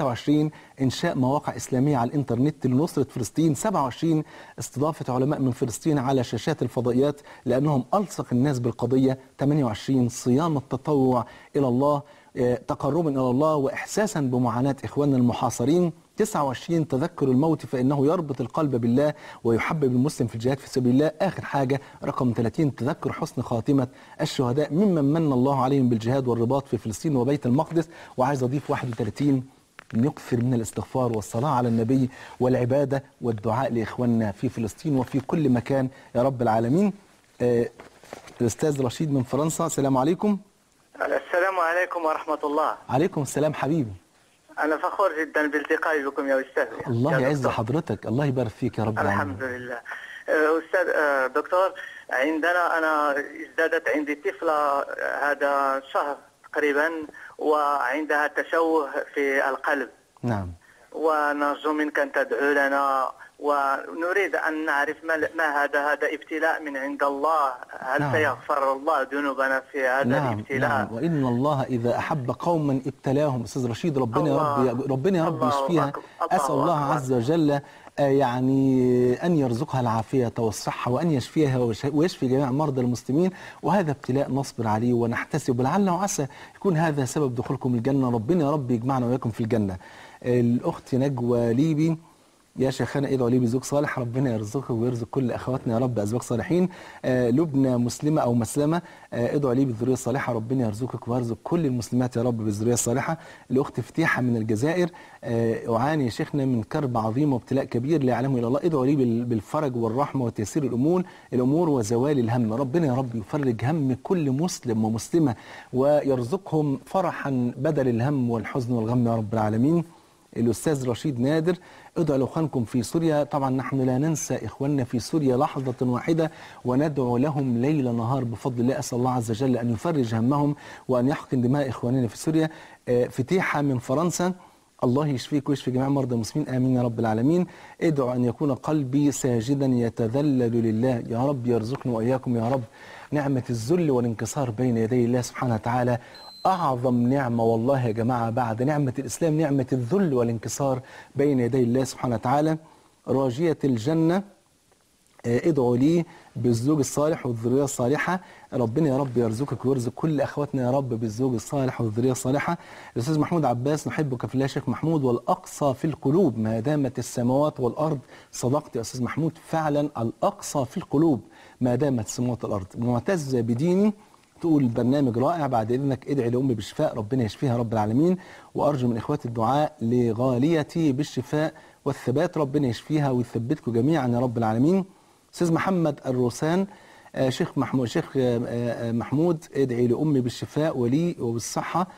26 إنشاء مواقع إسلامية على الإنترنت لنصرة فلسطين 27 استضافة علماء من فلسطين على شاشات الفضائيات لأنهم ألصق الناس بالقضية 28 صيام التطوع إلى الله آه، تقربا إلى الله وإحساسا بمعاناة إخواننا المحاصرين 29 تذكر الموت فإنه يربط القلب بالله ويحبب المسلم في الجهاد في سبيل الله آخر حاجة رقم 30 تذكر حسن خاتمة الشهداء ممن من الله عليهم بالجهاد والرباط في فلسطين وبيت المقدس وعايز أضيف 31 نكثر من الاستغفار والصلاة على النبي والعبادة والدعاء لإخواننا في فلسطين وفي كل مكان يا رب العالمين آه، الأستاذ رشيد من فرنسا السلام عليكم السلام عليكم ورحمة الله عليكم السلام حبيبي أنا فخور جدا بالتقائي بكم يا أستاذ الله يا يعز دكتور. حضرتك الله يبارك فيك يا رب الحمد العالمين لله آه، أستاذ آه، دكتور عندنا أنا ازدادت عندي طفلة آه، هذا شهر تقريبا وعندها تشوه في القلب نعم ونرجو منك أن تدعو لنا ونريد أن نعرف ما, ما هذا هذا ابتلاء من عند الله هل نعم. سيغفر الله ذنوبنا في هذا نعم الابتلاء نعم وإن الله إذا أحب قوما ابتلاهم أستاذ رشيد ربنا يا الله. رب ربنا يا رب الله يشفيها أكبر. الله أسأل الله أكبر. عز وجل آه، يعني أن يرزقها العافية والصحة وأن يشفيها ويش- ويشفي جميع مرضى المسلمين وهذا ابتلاء نصبر عليه ونحتسب لعل وعسى يكون هذا سبب دخولكم الجنة ربنا يا رب يجمعنا وإياكم في الجنة الأخت نجوى ليبي يا شيخنا ادعوا لي بزوج صالح ربنا يرزقك ويرزق كل اخواتنا يا رب ازواج صالحين آه لبنى مسلمه او مسلمه آه ادعوا لي بالذريه الصالحه ربنا يرزقك ويرزق كل المسلمات يا رب بالذريه الصالحه الاخت فتيحه من الجزائر آه اعاني يا شيخنا من كرب عظيم وابتلاء كبير لا يعلمه الا الله ادعوا لي بال- بالفرج والرحمه وتيسير الامور الامور وزوال الهم ربنا يا رب يفرج هم كل مسلم ومسلمه ويرزقهم فرحا بدل الهم والحزن والغم يا رب العالمين الأستاذ رشيد نادر ادعوا لأخوانكم في سوريا طبعا نحن لا ننسى إخواننا في سوريا لحظة واحدة وندعو لهم ليل نهار بفضل الله أسأل الله عز وجل أن يفرج همهم وأن يحقن دماء إخواننا في سوريا آه، فتيحة من فرنسا الله يشفيك ويشفي جميع مرضى المسلمين امين يا رب العالمين ادعو ان يكون قلبي ساجدا يتذلل لله يا رب يرزقنا واياكم يا رب نعمه الذل والانكسار بين يدي الله سبحانه وتعالى أعظم نعمة والله يا جماعة بعد نعمة الإسلام نعمة الذل والانكسار بين يدي الله سبحانه وتعالى راجية الجنة آه، ادعوا لي بالزوج الصالح والذريه الصالحه ربنا يا رب يرزقك ويرزق كل اخواتنا يا رب بالزوج الصالح والذريه الصالحه الاستاذ محمود عباس نحبك في الله يا شيخ محمود والاقصى في القلوب ما دامت السماوات والارض صدقت يا استاذ محمود فعلا الاقصى في القلوب ما دامت السماوات والارض معتز بديني تقول البرنامج رائع بعد اذنك ادعي لامي بالشفاء ربنا يشفيها رب العالمين وارجو من اخواتي الدعاء لغاليتي بالشفاء والثبات ربنا يشفيها ويثبتكم جميعا يا رب العالمين استاذ محمد الروسان آه، شيخ محمود شيخ آه، آه، محمود ادعي لامي بالشفاء ولي وبالصحه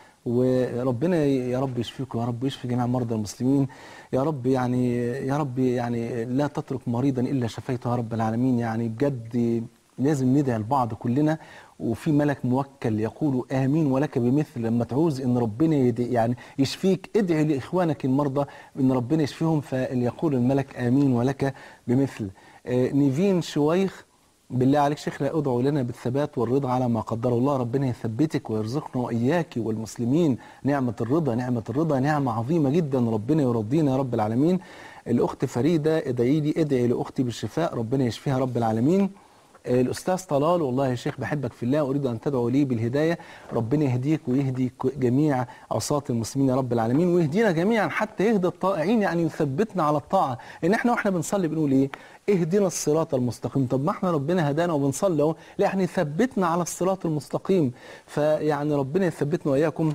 وربنا يا رب يشفيكم يا رب ويشفي جميع مرضى المسلمين يا رب يعني يا رب يعني لا تترك مريضا الا شفيته يا رب العالمين يعني بجد لازم ندعي لبعض كلنا وفي ملك موكل يقول امين ولك بمثل لما تعوز ان ربنا يدعي يعني يشفيك ادعي لاخوانك المرضى ان ربنا يشفيهم فليقول الملك امين ولك بمثل آه، نيفين شويخ بالله عليك شيخنا ادعوا لنا بالثبات والرضا على ما قدر الله ربنا يثبتك ويرزقنا واياك والمسلمين نعمه الرضا نعمه الرضا نعمه عظيمه جدا ربنا يرضينا يا رب العالمين الاخت فريده ادعي لي ادعي لاختي بالشفاء ربنا يشفيها رب العالمين الاستاذ طلال والله يا شيخ بحبك في الله اريد ان تدعو لي بالهدايه ربنا يهديك ويهدي ك- جميع عصاة المسلمين يا رب العالمين ويهدينا جميعا حتى يهدي الطائعين يعني يثبتنا على الطاعه ان احنا واحنا بنصلي بنقول ايه اهدنا الصراط المستقيم طب ما احنا ربنا هدانا وبنصلي اهو لا يعني ثبتنا على الصراط المستقيم فيعني ربنا يثبتنا واياكم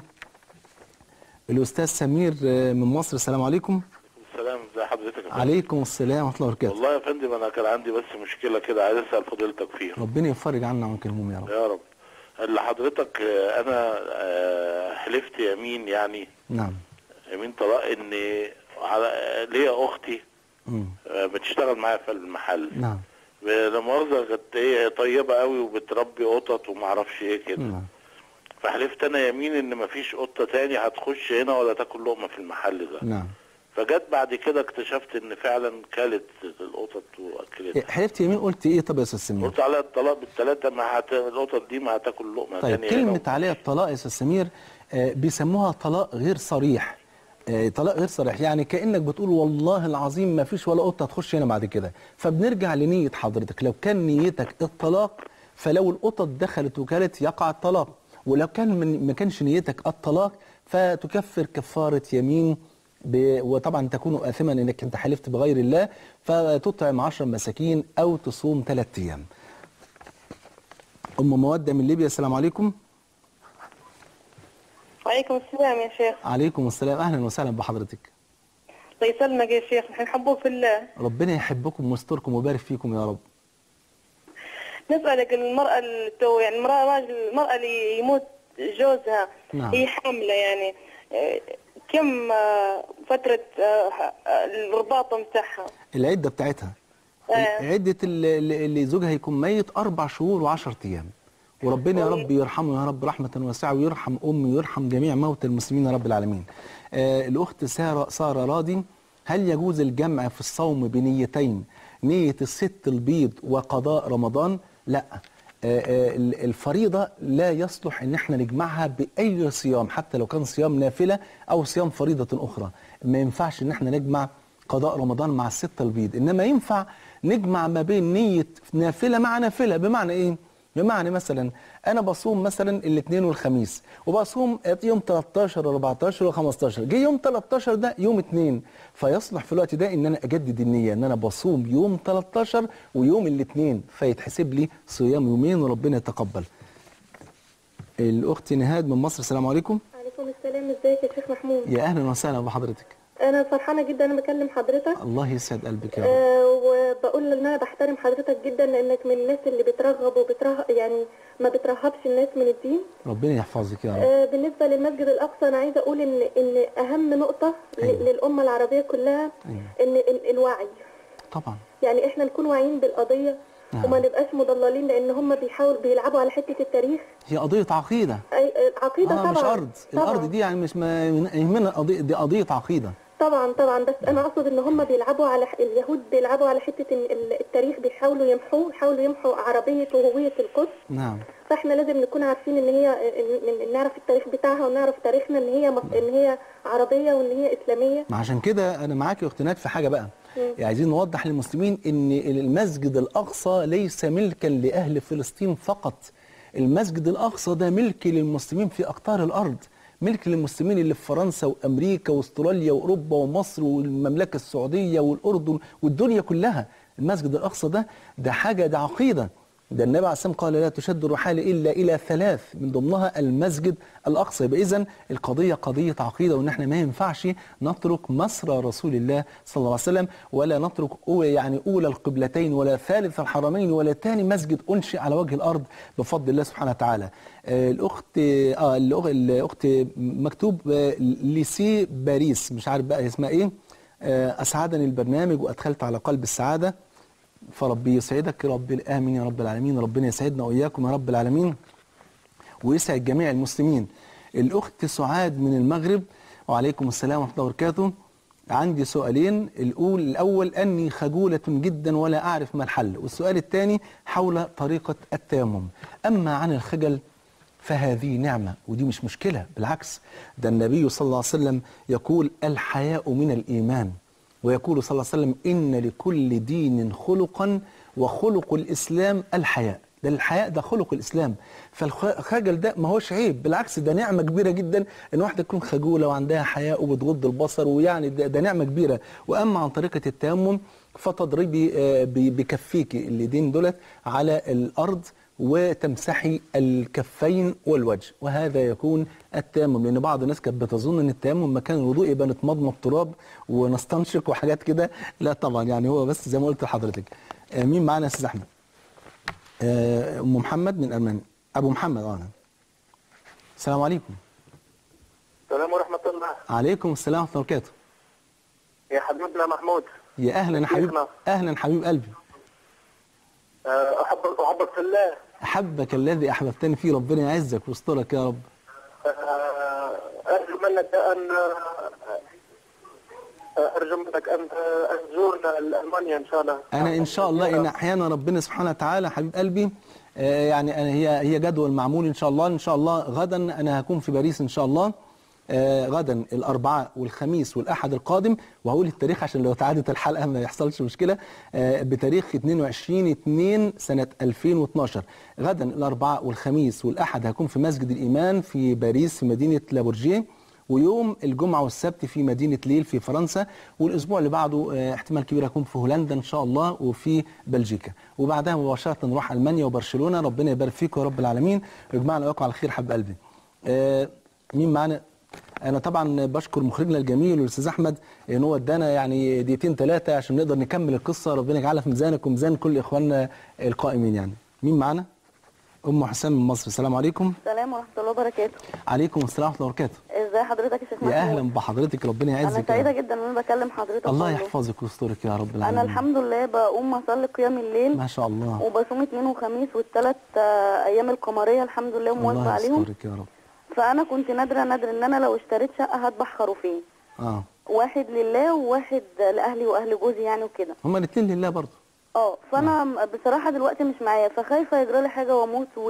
الاستاذ سمير آه، من مصر السلام عليكم السلام ازي حضرتك يا فندم؟ عليكم السلام ورحمه الله وبركاته والله يا فندم انا كان عندي بس مشكله كده عايز اسال فضيلتك فيها ربنا يفرج عنا وعنك الهموم يا رب يا رب اللي حضرتك آه، انا آه، حلفت يمين يعني نعم يمين طلاق ان على آه، ليا اختي مم. آه، بتشتغل معايا في المحل نعم لا مؤاخذه كانت ايه طيبه قوي وبتربي قطط وما اعرفش ايه كده نعم فحلفت انا يمين ان مفيش قطه تاني هتخش هنا ولا تاكل لقمه في المحل ده نعم فجت بعد كده اكتشفت ان فعلا كلت القطط واكلتها حلفت يمين قلت ايه طب يا استاذ سمير قلت عليها الطلاق بالثلاثه ما هت... القطط دي ما هتاكل لقمه طيب تانية كلمة هنا. عليها الطلاق يا استاذ سمير آه، بيسموها طلاق غير صريح آه، طلاق غير صريح يعني كأنك بتقول والله العظيم ما فيش ولا قطة تخش هنا بعد كده فبنرجع لنية حضرتك لو كان نيتك الطلاق فلو القطط دخلت وكالت يقع الطلاق ولو كان من ما كانش نيتك الطلاق فتكفر كفارة يمين ب... وطبعا تكون آثما انك انت حلفت بغير الله فتطعم عشر مساكين او تصوم ثلاث ايام ام مودة من ليبيا السلام عليكم وعليكم السلام يا شيخ عليكم السلام اهلا وسهلا بحضرتك الله يسلمك يا شيخ نحن نحبوك في الله ربنا يحبكم ويستركم ويبارك فيكم يا رب نسألك المرأة اللي تو يعني المرأة راجل المرأة اللي يموت جوزها نعم. هي حاملة يعني آه، كم آه، فترة آه، الرباط متاعها العده بتاعتها آه. عده اللي, اللي زوجها يكون ميت اربع شهور وعشرة ايام وربنا يا رب يرحمه يا رب رحمه واسعه ويرحم امي ويرحم جميع موتى المسلمين يا رب العالمين آه الاخت ساره ساره راضي هل يجوز الجمع في الصوم بنيتين نيه الست البيض وقضاء رمضان لا آه، آه، الفريضة لا يصلح ان احنا نجمعها بأي صيام حتى لو كان صيام نافلة أو صيام فريضة أخرى ما ينفعش ان احنا نجمع قضاء رمضان مع الستة البيض إنما ينفع نجمع ما بين نية نافلة مع نافلة بمعنى إيه؟ بمعنى مثلا انا بصوم مثلا الاثنين والخميس وبصوم يوم 13 و14 و15 جه يوم 13 ده يوم اثنين فيصلح في الوقت ده ان انا اجدد النيه ان انا بصوم يوم 13 ويوم الاثنين فيتحسب لي صيام يومين وربنا يتقبل الاخت نهاد من مصر السلام عليكم عليكم السلام ازيك يا شيخ محمود يا اهلا وسهلا بحضرتك انا فرحانه جدا انا بكلم حضرتك الله يسعد قلبك يا رب آه وبقول ان انا بحترم حضرتك جدا لانك من الناس اللي بترغب وبترهب يعني ما بترهبش الناس من الدين ربنا يحفظك يا رب آه بالنسبه للمسجد الاقصى انا عايزه اقول ان ان اهم نقطه ل- أيوة. للامه العربيه كلها أيوة. ان ال- الوعي طبعا يعني احنا نكون واعيين بالقضيه نعم. وما نبقاش مضللين لان هم بيحاولوا بيلعبوا على حته التاريخ هي قضيه عقيده أي عقيده اه طبعا مش ارض طبعاً. الارض دي يعني مش ما يهمنا قضيه دي قضيه عقيده طبعا طبعا بس انا اقصد ان هم بيلعبوا على اليهود بيلعبوا على حته ان ال- التاريخ بيحاولوا يمحوه يحاولوا يمحوا عربيه وهويه القدس نعم فاحنا لازم نكون عارفين ان هي إن- إن نعرف التاريخ بتاعها ونعرف تاريخنا ان هي مص- ان هي عربيه وان هي اسلاميه ما عشان كده انا معاك يا اخت ناد في حاجه بقى يعني عايزين نوضح للمسلمين ان المسجد الاقصى ليس ملكا لاهل فلسطين فقط المسجد الاقصى ده ملك للمسلمين في اقطار الارض ملك للمسلمين اللي في فرنسا وامريكا واستراليا واوروبا ومصر والمملكه السعوديه والاردن والدنيا كلها المسجد الاقصى ده ده حاجه ده عقيده ده النبي عليه الصلاه والسلام قال لا تشد الرحال الا الى ثلاث من ضمنها المسجد الاقصى يبقى اذا القضيه قضيه عقيده وان احنا ما ينفعش نترك مسرى رسول الله صلى الله عليه وسلم ولا نترك أو- يعني اولى القبلتين ولا ثالث الحرمين ولا ثاني مسجد انشئ على وجه الارض بفضل الله سبحانه وتعالى. آه، الاخت اه الأخ- الاخت مكتوب آه، ليسي باريس مش عارف بقى اسمها ايه آه، اسعدني البرنامج وادخلت على قلب السعاده فربي يسعدك يا رب امين يا رب العالمين ربنا يسعدنا واياكم يا رب العالمين ويسعد جميع المسلمين الاخت سعاد من المغرب وعليكم السلام ورحمه الله وبركاته عندي سؤالين الاول الاول اني خجوله جدا ولا اعرف ما الحل والسؤال الثاني حول طريقه التيمم اما عن الخجل فهذه نعمة ودي مش مشكلة بالعكس ده النبي صلى الله عليه وسلم يقول الحياء من الإيمان ويقول صلى الله عليه وسلم إن لكل دين خلقا وخلق الإسلام الحياء ده الحياء ده خلق الإسلام فالخجل ده ما هوش عيب بالعكس ده نعمة كبيرة جدا إن واحدة تكون خجولة وعندها حياء وبتغض البصر ويعني ده, ده نعمة كبيرة وأما عن طريقة التيمم فتضربي آه، ب- بكفيك اليدين دولت على الأرض وتمسحي الكفين والوجه وهذا يكون التيمم لان بعض الناس كانت بتظن ان التيمم مكان الوضوء يبقى نتمضمض تراب ونستنشق وحاجات كده لا طبعا يعني هو بس زي ما قلت لحضرتك آه، مين معانا يا استاذ احمد آه، ام محمد من المانيا ابو محمد اه السلام عليكم السلام ورحمة الله عليكم السلام ورحمه الله وبركاته يا حبيبنا محمود يا اهلا حبيب شيخنا. اهلا حبيب قلبي آه، أحبك أحبك في الله احبك الذي احببتني فيه ربنا يعزك ويسترك يا رب آه، أرجو منك أن ارجو منك ان ان تزورنا المانيا ان شاء الله انا ان شاء الله ان احيانا ربنا سبحانه وتعالى حبيب قلبي آه، يعني أنا هي هي جدول معمول ان شاء الله ان شاء الله غدا انا هكون في باريس ان شاء الله آه، غدا الاربعاء والخميس والاحد القادم وهقول التاريخ عشان لو تعادت الحلقه ما يحصلش مشكله آه، بتاريخ 22 2 سنه 2012 غدا الاربعاء والخميس والاحد هكون في مسجد الايمان في باريس في مدينه لابورجيه ويوم الجمعة والسبت في مدينة ليل في فرنسا والأسبوع اللي بعده آه، احتمال كبير أكون في هولندا إن شاء الله وفي بلجيكا وبعدها مباشرة نروح ألمانيا وبرشلونة ربنا يبارك فيكم يا رب العالمين ويجمعنا ويقع على خير حب قلبي آه، مين معانا انا طبعا بشكر مخرجنا الجميل الاستاذ احمد ان هو ادانا يعني دقيقتين ثلاثه عشان نقدر نكمل القصه ربنا يجعلها في ميزانك وميزان كل اخواننا القائمين يعني مين معانا ام حسام من مصر السلام عليكم السلام ورحمه الله وبركاته عليكم السلام ورحمه الله وبركاته ازي حضرتك يا شيخ محمود يا اهلا بحضرتك ربنا انا يعزك يا سعيده رب. جدا ان انا بكلم حضرتك الله والله. يحفظك ويسترك يا رب العالمين انا الحمد لله بقوم اصلي قيام الليل ما شاء الله وبصوم اثنين وخميس والثلاث ايام القمريه الحمد لله مواظبه الله عليهم يسترك يا رب فانا كنت نادره نادر ان انا لو اشتريت شقه هذبح خروفين اه واحد لله وواحد لاهلي واهل جوزي يعني وكده هما الاثنين لله برضه اه فانا بصراحه دلوقتي مش معايا فخايفه يجرى لي حاجه واموت و...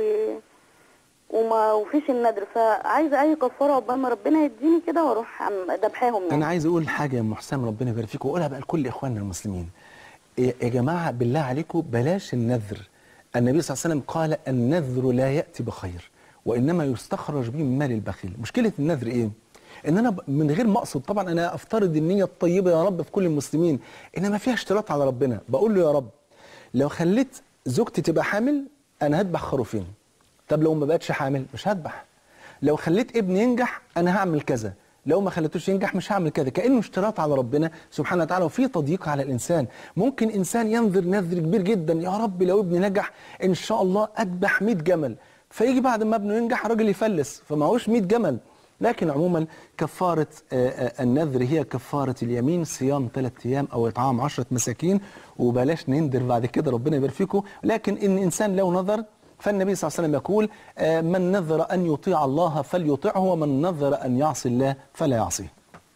وما وفيش النذر فعايزه اي كفاره عقبال ما ربنا يديني كده واروح عم- ذبحاهم يعني انا عايز اقول حاجه يا ام حسام ربنا يبارك فيكم واقولها بقى لكل اخواننا المسلمين يا يا جماعه بالله عليكم بلاش النذر النبي صلى الله عليه وسلم قال النذر لا ياتي بخير وانما يستخرج به من مال البخيل مشكله النذر ايه ان انا ب- من غير ما اقصد طبعا انا افترض النيه الطيبه يا رب في كل المسلمين انما فيها اشتراط على ربنا بقول له يا رب لو خليت زوجتي تبقى حامل انا هذبح خروفين طب لو ما بقتش حامل مش هذبح لو خليت ابني ينجح انا هعمل كذا لو ما خليتوش ينجح مش هعمل كذا كانه اشتراط على ربنا سبحانه وتعالى وفي تضييق على الانسان ممكن انسان ينذر نذر كبير جدا يا رب لو ابني نجح ان شاء الله اذبح 100 جمل فيجي بعد ما ابنه ينجح الراجل يفلس فما هوش 100 جمل لكن عموما كفارة آه، آه، النذر هي كفارة اليمين صيام ثلاث أيام أو إطعام عشرة مساكين وبلاش نندر بعد كده ربنا يبارك فيكم لكن إن إنسان لو نذر فالنبي صلى الله عليه وسلم يقول آه، من نذر أن يطيع الله فليطعه ومن نذر أن يعصي الله فلا يعصيه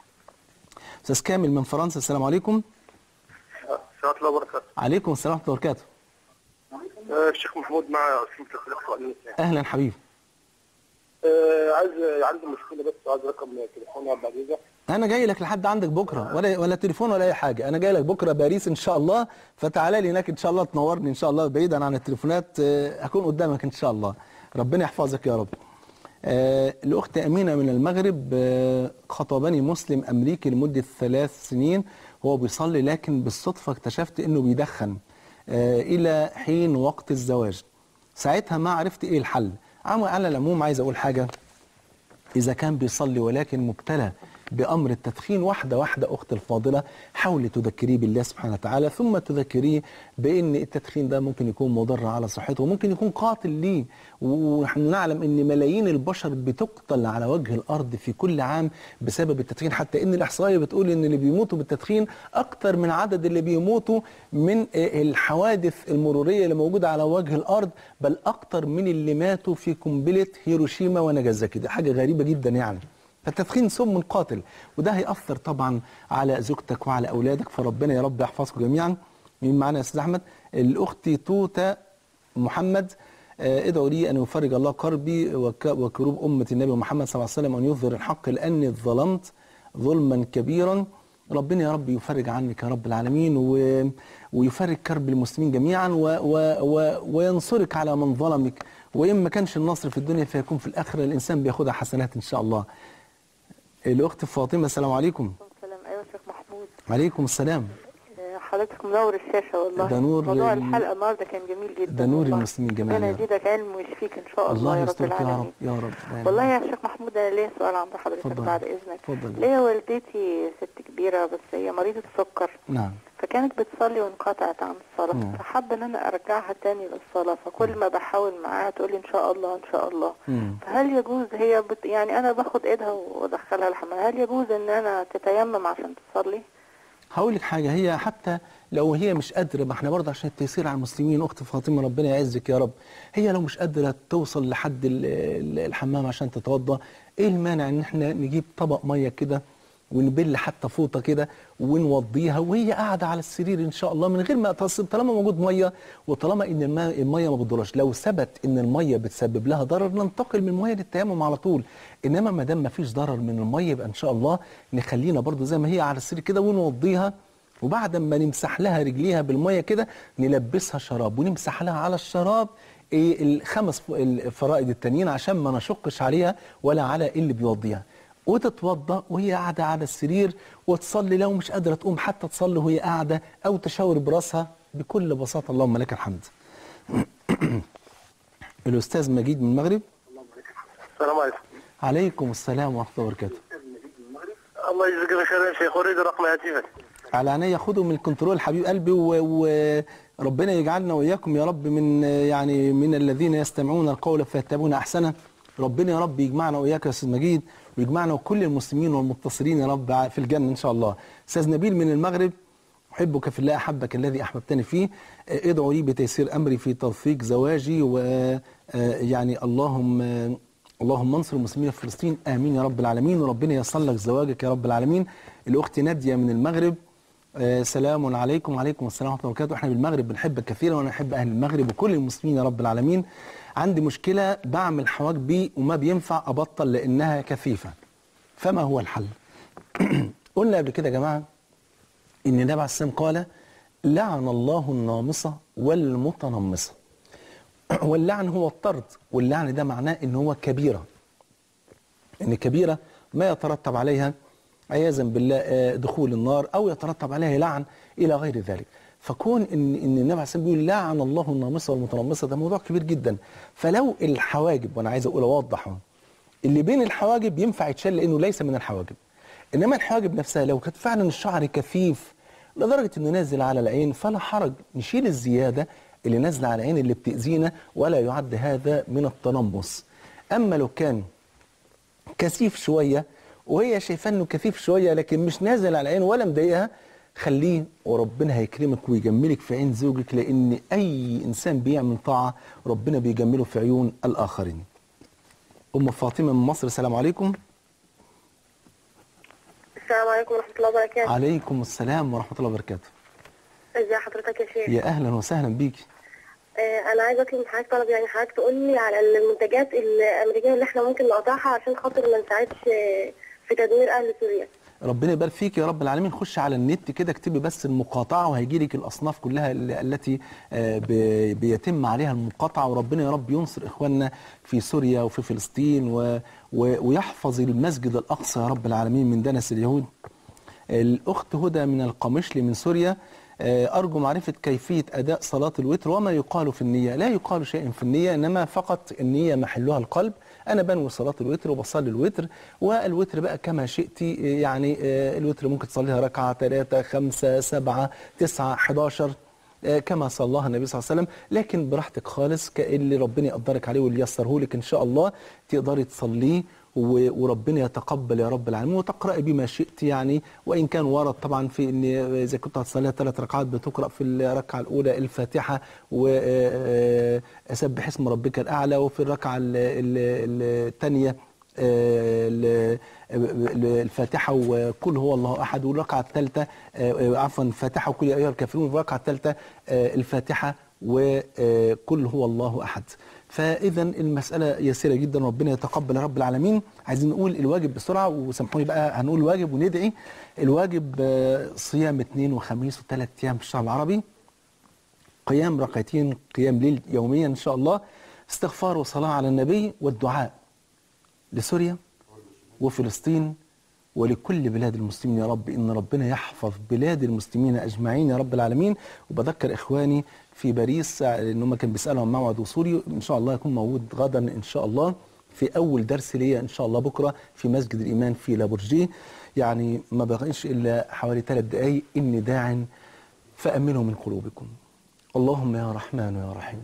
أستاذ كامل من فرنسا السلام عليكم السلام الله وبركاته عليكم السلام ورحمة الله وبركاته آه، الشيخ محمود مع سمت الخلق والنساء أهلا حبيبي آه، عايز عندي مشكله بس عايز رقم تليفوني بعد اذا انا جاي لك لحد عندك بكره ولا ولا تليفون ولا اي حاجه انا جاي لك بكره باريس ان شاء الله فتعالى لي هناك ان شاء الله تنورني ان شاء الله بعيدا عن التليفونات آه، هكون قدامك ان شاء الله ربنا يحفظك يا رب آه، الاخت امينه من المغرب آه، خطبني مسلم امريكي لمده ثلاث سنين هو بيصلي لكن بالصدفه اكتشفت انه بيدخن آه، الى حين وقت الزواج ساعتها ما عرفت ايه الحل عم- على العموم عايز اقول حاجه إذا كان بيصلي ولكن مبتلى بأمر التدخين واحدة واحدة أخت الفاضلة حاولي تذكريه بالله سبحانه وتعالى ثم تذكريه بأن التدخين ده ممكن يكون مضر على صحته وممكن يكون قاتل ليه ونحن نعلم أن ملايين البشر بتقتل على وجه الأرض في كل عام بسبب التدخين حتى أن الإحصائية بتقول أن اللي بيموتوا بالتدخين أكتر من عدد اللي بيموتوا من آه، الحوادث المرورية اللي موجودة على وجه الأرض بل أكتر من اللي ماتوا في قنبلة هيروشيما وناجازاكي دي حاجة غريبة جدا يعني فالتدخين سم قاتل وده هيأثر طبعا على زوجتك وعلى أولادك فربنا يا رب يحفظكم جميعا مين معانا يا أستاذ أحمد الأخت توتا محمد آه، ادعوا لي أن يفرج الله كربي وك- وكروب أمة النبي محمد صلى الله عليه وسلم وأن يظهر الحق لأني ظلمت ظلما كبيرا ربنا يا رب يفرج عنك يا رب العالمين و... ويفرج كرب المسلمين جميعا و... و... و... وينصرك على من ظلمك وإن ما كانش النصر في الدنيا فيكون في الآخرة الإنسان بياخدها حسنات إن شاء الله الأخت فاطمة السلام عليكم السلام ايوه شيخ محمود عليكم السلام آه، حضرتك منور الشاشه والله ده نور موضوع ال- الحلقه النهارده كان جميل جدا ده نور والله. المسلمين جميعا ربنا يا رب. يزيدك علم ويشفيك ان شاء الله, الله يا رب يسترك يا العالمين رب يا رب والله يا شيخ محمود انا ليا سؤال عند حضرتك اتفضل. بعد اذنك اتفضل. ليا والدتي ست كبيره بس هي مريضه سكر نعم فكانت بتصلي وانقطعت عن الصلاة نعم. فحابة ان انا ارجعها تاني للصلاة فكل ما بحاول معاها تقولي ان شاء الله ان شاء الله مم. فهل يجوز هي بت يعني انا باخد ايدها وادخلها الحمام هل يجوز ان انا تتيمم عشان تصلي هقول لك حاجة هي حتى لو هي مش قادرة ما احنا برضه عشان التيسير على المسلمين أخت فاطمة ربنا يعزك يا رب هي لو مش قادرة توصل لحد ال- ال- الحمام عشان تتوضأ إيه المانع إن احنا نجيب طبق مية كده ونبل حتى فوطه كده ونوضيها وهي قاعده على السرير ان شاء الله من غير ما تصب طالما موجود ميه وطالما ان الماء الميه ما بتضرش لو ثبت ان الميه بتسبب لها ضرر ننتقل من الميه للتيمم على طول انما ما دام ما فيش ضرر من الميه يبقى ان شاء الله نخلينا برضو زي ما هي على السرير كده ونوضيها وبعد ما نمسح لها رجليها بالميه كده نلبسها شراب ونمسح لها على الشراب إيه الخمس ف- الفرائض التانيين عشان ما نشقش عليها ولا على اللي بيوضيها وتتوضا وهي قاعده على السرير وتصلي لو مش قادره تقوم حتى تصلي وهي قاعده او تشاور براسها بكل بساطه اللهم لك الحمد. الاستاذ مجيد من المغرب السلام عليكم عليكم السلام ورحمه الله وبركاته. الله يجزيك الخير يا شيخ اريد رقم هاتفك على عينيا خده من الكنترول حبيب قلبي و- وربنا يجعلنا واياكم يا رب من يعني من الذين يستمعون القول فيتبعون احسنه ربنا يا رب يجمعنا واياك يا استاذ مجيد ويجمعنا وكل المسلمين والمتصلين يا رب في الجنه ان شاء الله استاذ نبيل من المغرب احبك في الله احبك الذي احببتني فيه آه، ادعوا لي بتيسير امري في توثيق زواجي ويعني اللهم آه، اللهم انصر المسلمين في فلسطين امين يا رب العالمين وربنا ييسر لك زواجك يا رب العالمين الاخت ناديه من المغرب آه، سلام عليكم وعليكم السلام ورحمه الله وبركاته احنا بالمغرب بنحبك كثيرا وانا احب اهل المغرب وكل المسلمين يا رب العالمين عندي مشكله بعمل حواجبي وما بينفع ابطل لانها كثيفه فما هو الحل قلنا قبل كده يا جماعه ان النبي عليه السلام قال لعن الله النامصه والمتنمصه واللعن هو الطرد واللعن ده معناه ان هو كبيره ان كبيره ما يترتب عليها عياذا بالله آه، دخول النار او يترتب عليها لعن الى غير ذلك فكون ان ان النبي عليه الصلاه والسلام بيقول لعن الله النامصه والمتنمصه ده موضوع كبير جدا فلو الحواجب وانا عايز اقول اوضح أهو، اللي بين الحواجب ينفع يتشال لانه ليس من الحواجب انما الحواجب نفسها لو كانت فعلا الشعر كثيف لدرجه انه نازل على العين فلا حرج نشيل الزياده اللي نازله على العين اللي بتاذينا ولا يعد هذا من التنمص اما لو كان كثيف شويه وهي شايفاه انه كثيف شويه لكن مش نازل على العين ولا مضايقها خليه وربنا هيكرمك ويجملك في عين زوجك لان اي انسان بيعمل طاعه ربنا بيجمله في عيون الاخرين. ام فاطمه من مصر السلام عليكم. السلام عليكم ورحمة الله وبركاته عليكم السلام ورحمه الله وبركاته. ازي حضرتك يا شيخ يا اهلا وسهلا بيكي. آه انا عايزه اطلب من حضرتك طلب يعني حضرتك تقول لي على المنتجات الامريكيه اللي احنا ممكن نقطعها عشان خاطر ما نساعدش آه، في تدمير اهل سوريا ربنا يبارك فيك يا رب العالمين خش على النت كده اكتبي بس المقاطعه وهيجي لك الاصناف كلها ال- التي آه، ب- بيتم عليها المقاطعه وربنا يا رب ينصر اخواننا في سوريا وفي فلسطين و و ويحفظ المسجد الاقصى يا رب العالمين من دنس اليهود. الاخت هدى من القمشلي من سوريا آه، ارجو معرفه كيفيه اداء صلاه الوتر وما يقال في النيه، لا يقال شيء في النيه انما فقط النيه محلها القلب، انا بنوي صلاه الوتر وبصلي الوتر والوتر بقى كما شئت يعني آه، الوتر ممكن تصليها ركعه ثلاثه خمسه سبعه تسعه 11 آه، كما صلاها النبي صلى الله عليه وسلم لكن براحتك خالص اللي ربنا يقدرك عليه واللي ييسره لك ان شاء الله تقدري تصليه و- وربنا يتقبل يا رب العالمين وتقرأي بما شئت يعني وإن كان ورد طبعا في إن إذا كنت هتصليها ثلاث ركعات بتقرأ في الركعة الأولى الفاتحة وأسبح اسم ربك الأعلى وفي الركعة ال- ال- الثانية آه، ال- ال- الفاتحة وكل هو الله أحد والركعة الثالثة آه، عفوا الفاتحة وكل يا أيها الكافرون والركعة الثالثة آه، الفاتحة وكل هو الله أحد فإذا المسألة يسيرة جدا ربنا يتقبل يا رب العالمين عايزين نقول الواجب بسرعة وسامحوني بقى هنقول الواجب وندعي الواجب آه، صيام اثنين وخميس وثلاث أيام في الشهر العربي قيام ركعتين قيام ليل يوميا إن شاء الله استغفار وصلاة على النبي والدعاء لسوريا وفلسطين ولكل بلاد المسلمين يا رب ان ربنا يحفظ بلاد المسلمين اجمعين يا رب العالمين وبذكر اخواني في باريس ان هم كان بيسالوا عن موعد وصولي ان شاء الله يكون موجود غدا ان شاء الله في اول درس ليا ان شاء الله بكره في مسجد الايمان في لابورجيه يعني ما بقيش الا حوالي ثلاث دقائق اني داع فامنوا من قلوبكم اللهم يا رحمن يا رحيم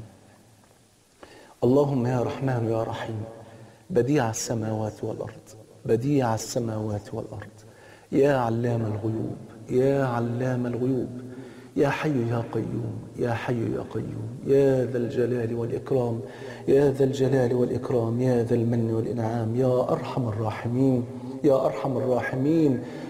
اللهم يا رحمن يا رحيم بديع السماوات والأرض بديع السماوات والأرض يا علام الغيوب يا علام الغيوب يا حي يا قيوم يا حي يا قيوم يا ذا الجلال والإكرام يا ذا الجلال والإكرام يا ذا المن والإنعام يا أرحم الراحمين يا أرحم الراحمين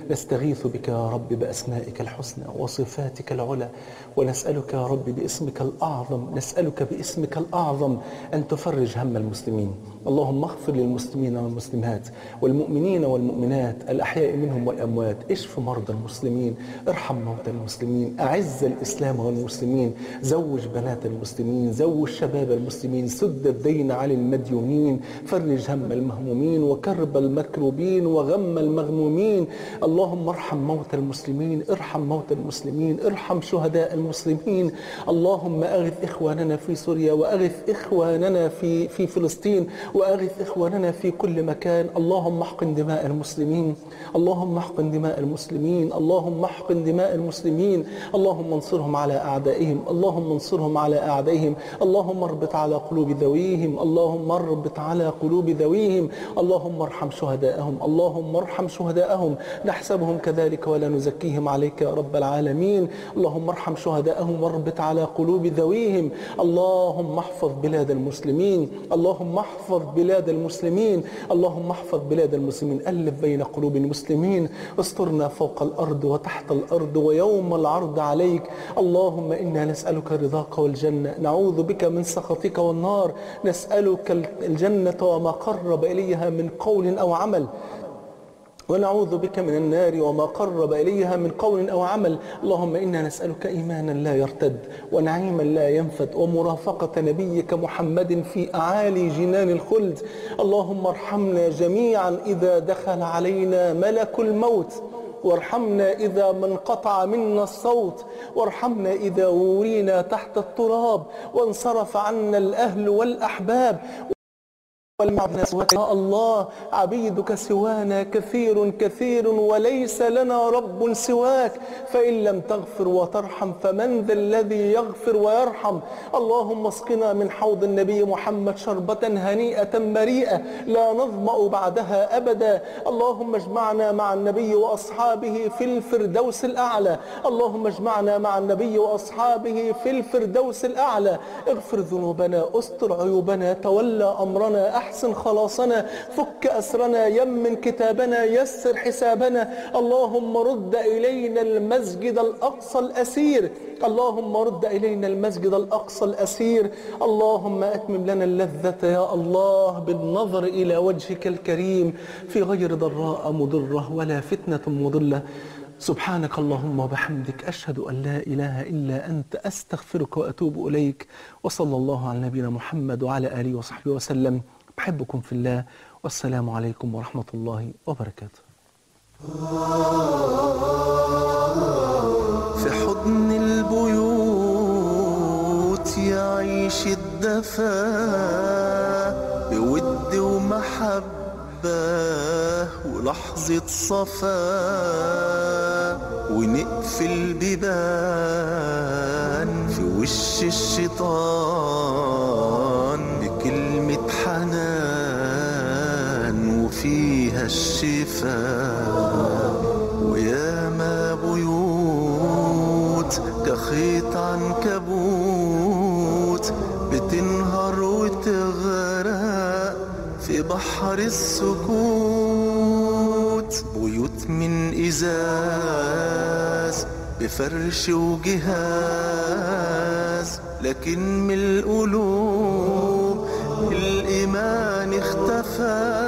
نستغيث بك يا رب بأسمائك الحسنى وصفاتك العلى ونسألك يا رب باسمك الأعظم نسألك باسمك الأعظم أن تفرج هم المسلمين اللهم اغفر للمسلمين والمسلمات والمؤمنين والمؤمنات الأحياء منهم والأموات اشف مرضى المسلمين ارحم موتى المسلمين أعز الإسلام والمسلمين زوج بنات المسلمين زوج شباب المسلمين سد الدين عن المديونين فرج هم المهمومين وكرب المكروبين وغم المغمومين اللهم ارحم موتى المسلمين ارحم موتى المسلمين ارحم شهداء المسلمين اللهم أغث إخواننا في سوريا وأغث إخواننا في, في فلسطين وأغث إخواننا في كل مكان اللهم احقن دماء المسلمين اللهم احقن دماء المسلمين اللهم احقن دماء المسلمين اللهم انصرهم على أعدائهم اللهم انصرهم على أعدائهم اللهم اربط على قلوب ذويهم اللهم اربط على قلوب ذويهم اللهم ارحم شهداءهم اللهم ارحم شهداءهم نحسبهم كذلك ولا نزكيهم عليك يا رب العالمين اللهم ارحم شهداءهم واربط على قلوب ذويهم اللهم احفظ بلاد المسلمين اللهم احفظ بلاد المسلمين اللهم احفظ بلاد المسلمين ألف بين قلوب المسلمين استرنا فوق الأرض وتحت الأرض ويوم العرض عليك اللهم إنا نسألك رضاك والجنة نعوذ بك من سخطك والنار نسألك الجنة وما قرب إليها من قول أو عمل ونعوذ بك من النار وما قرب إليها من قول أو عمل اللهم إنا نسألك إيمانا لا يرتد ونعيما لا ينفد ومرافقة نبيك محمد في أعالي جنان الخلد اللهم ارحمنا جميعا إذا دخل علينا ملك الموت وارحمنا إذا ما انقطع منا الصوت وارحمنا إذا ورينا تحت التراب وانصرف عنا الأهل والأحباب والناس يا الله عبيدك سوانا كثير كثير وليس لنا رب سواك فإن لم تغفر وترحم فمن ذا الذي يغفر ويرحم اللهم اسقنا من حوض النبي محمد شربة هنيئة مريئة لا نظمأ بعدها أبدا اللهم اجمعنا مع النبي وأصحابه في الفردوس الأعلى اللهم اجمعنا مع النبي وأصحابه في الفردوس الأعلى اغفر ذنوبنا استر عيوبنا تولى أمرنا أحسن خلاصنا فك أسرنا يمن كتابنا يسر حسابنا اللهم رد إلينا المسجد الأقصى الأسير اللهم رد إلينا المسجد الأقصى الأسير اللهم أتمم لنا اللذة يا الله بالنظر إلى وجهك الكريم في غير ضراء مضرة ولا فتنة مضلة سبحانك اللهم وبحمدك أشهد أن لا إله إلا أنت أستغفرك وأتوب إليك وصلى الله على نبينا محمد وعلى آله وصحبه وسلم بحبكم في الله والسلام عليكم ورحمة الله وبركاته في حضن البيوت يعيش الدفا بود ومحبة ولحظة صفا ونقفل بيبان في وش الشيطان بكلمة حنان وفيها الشفاء وياما بيوت كخيط عنكبوت بتنهار وتغرق في بحر السكوت بيوت من إزاز بفرش وجهاز لكن من القلوب الإيمان اختفى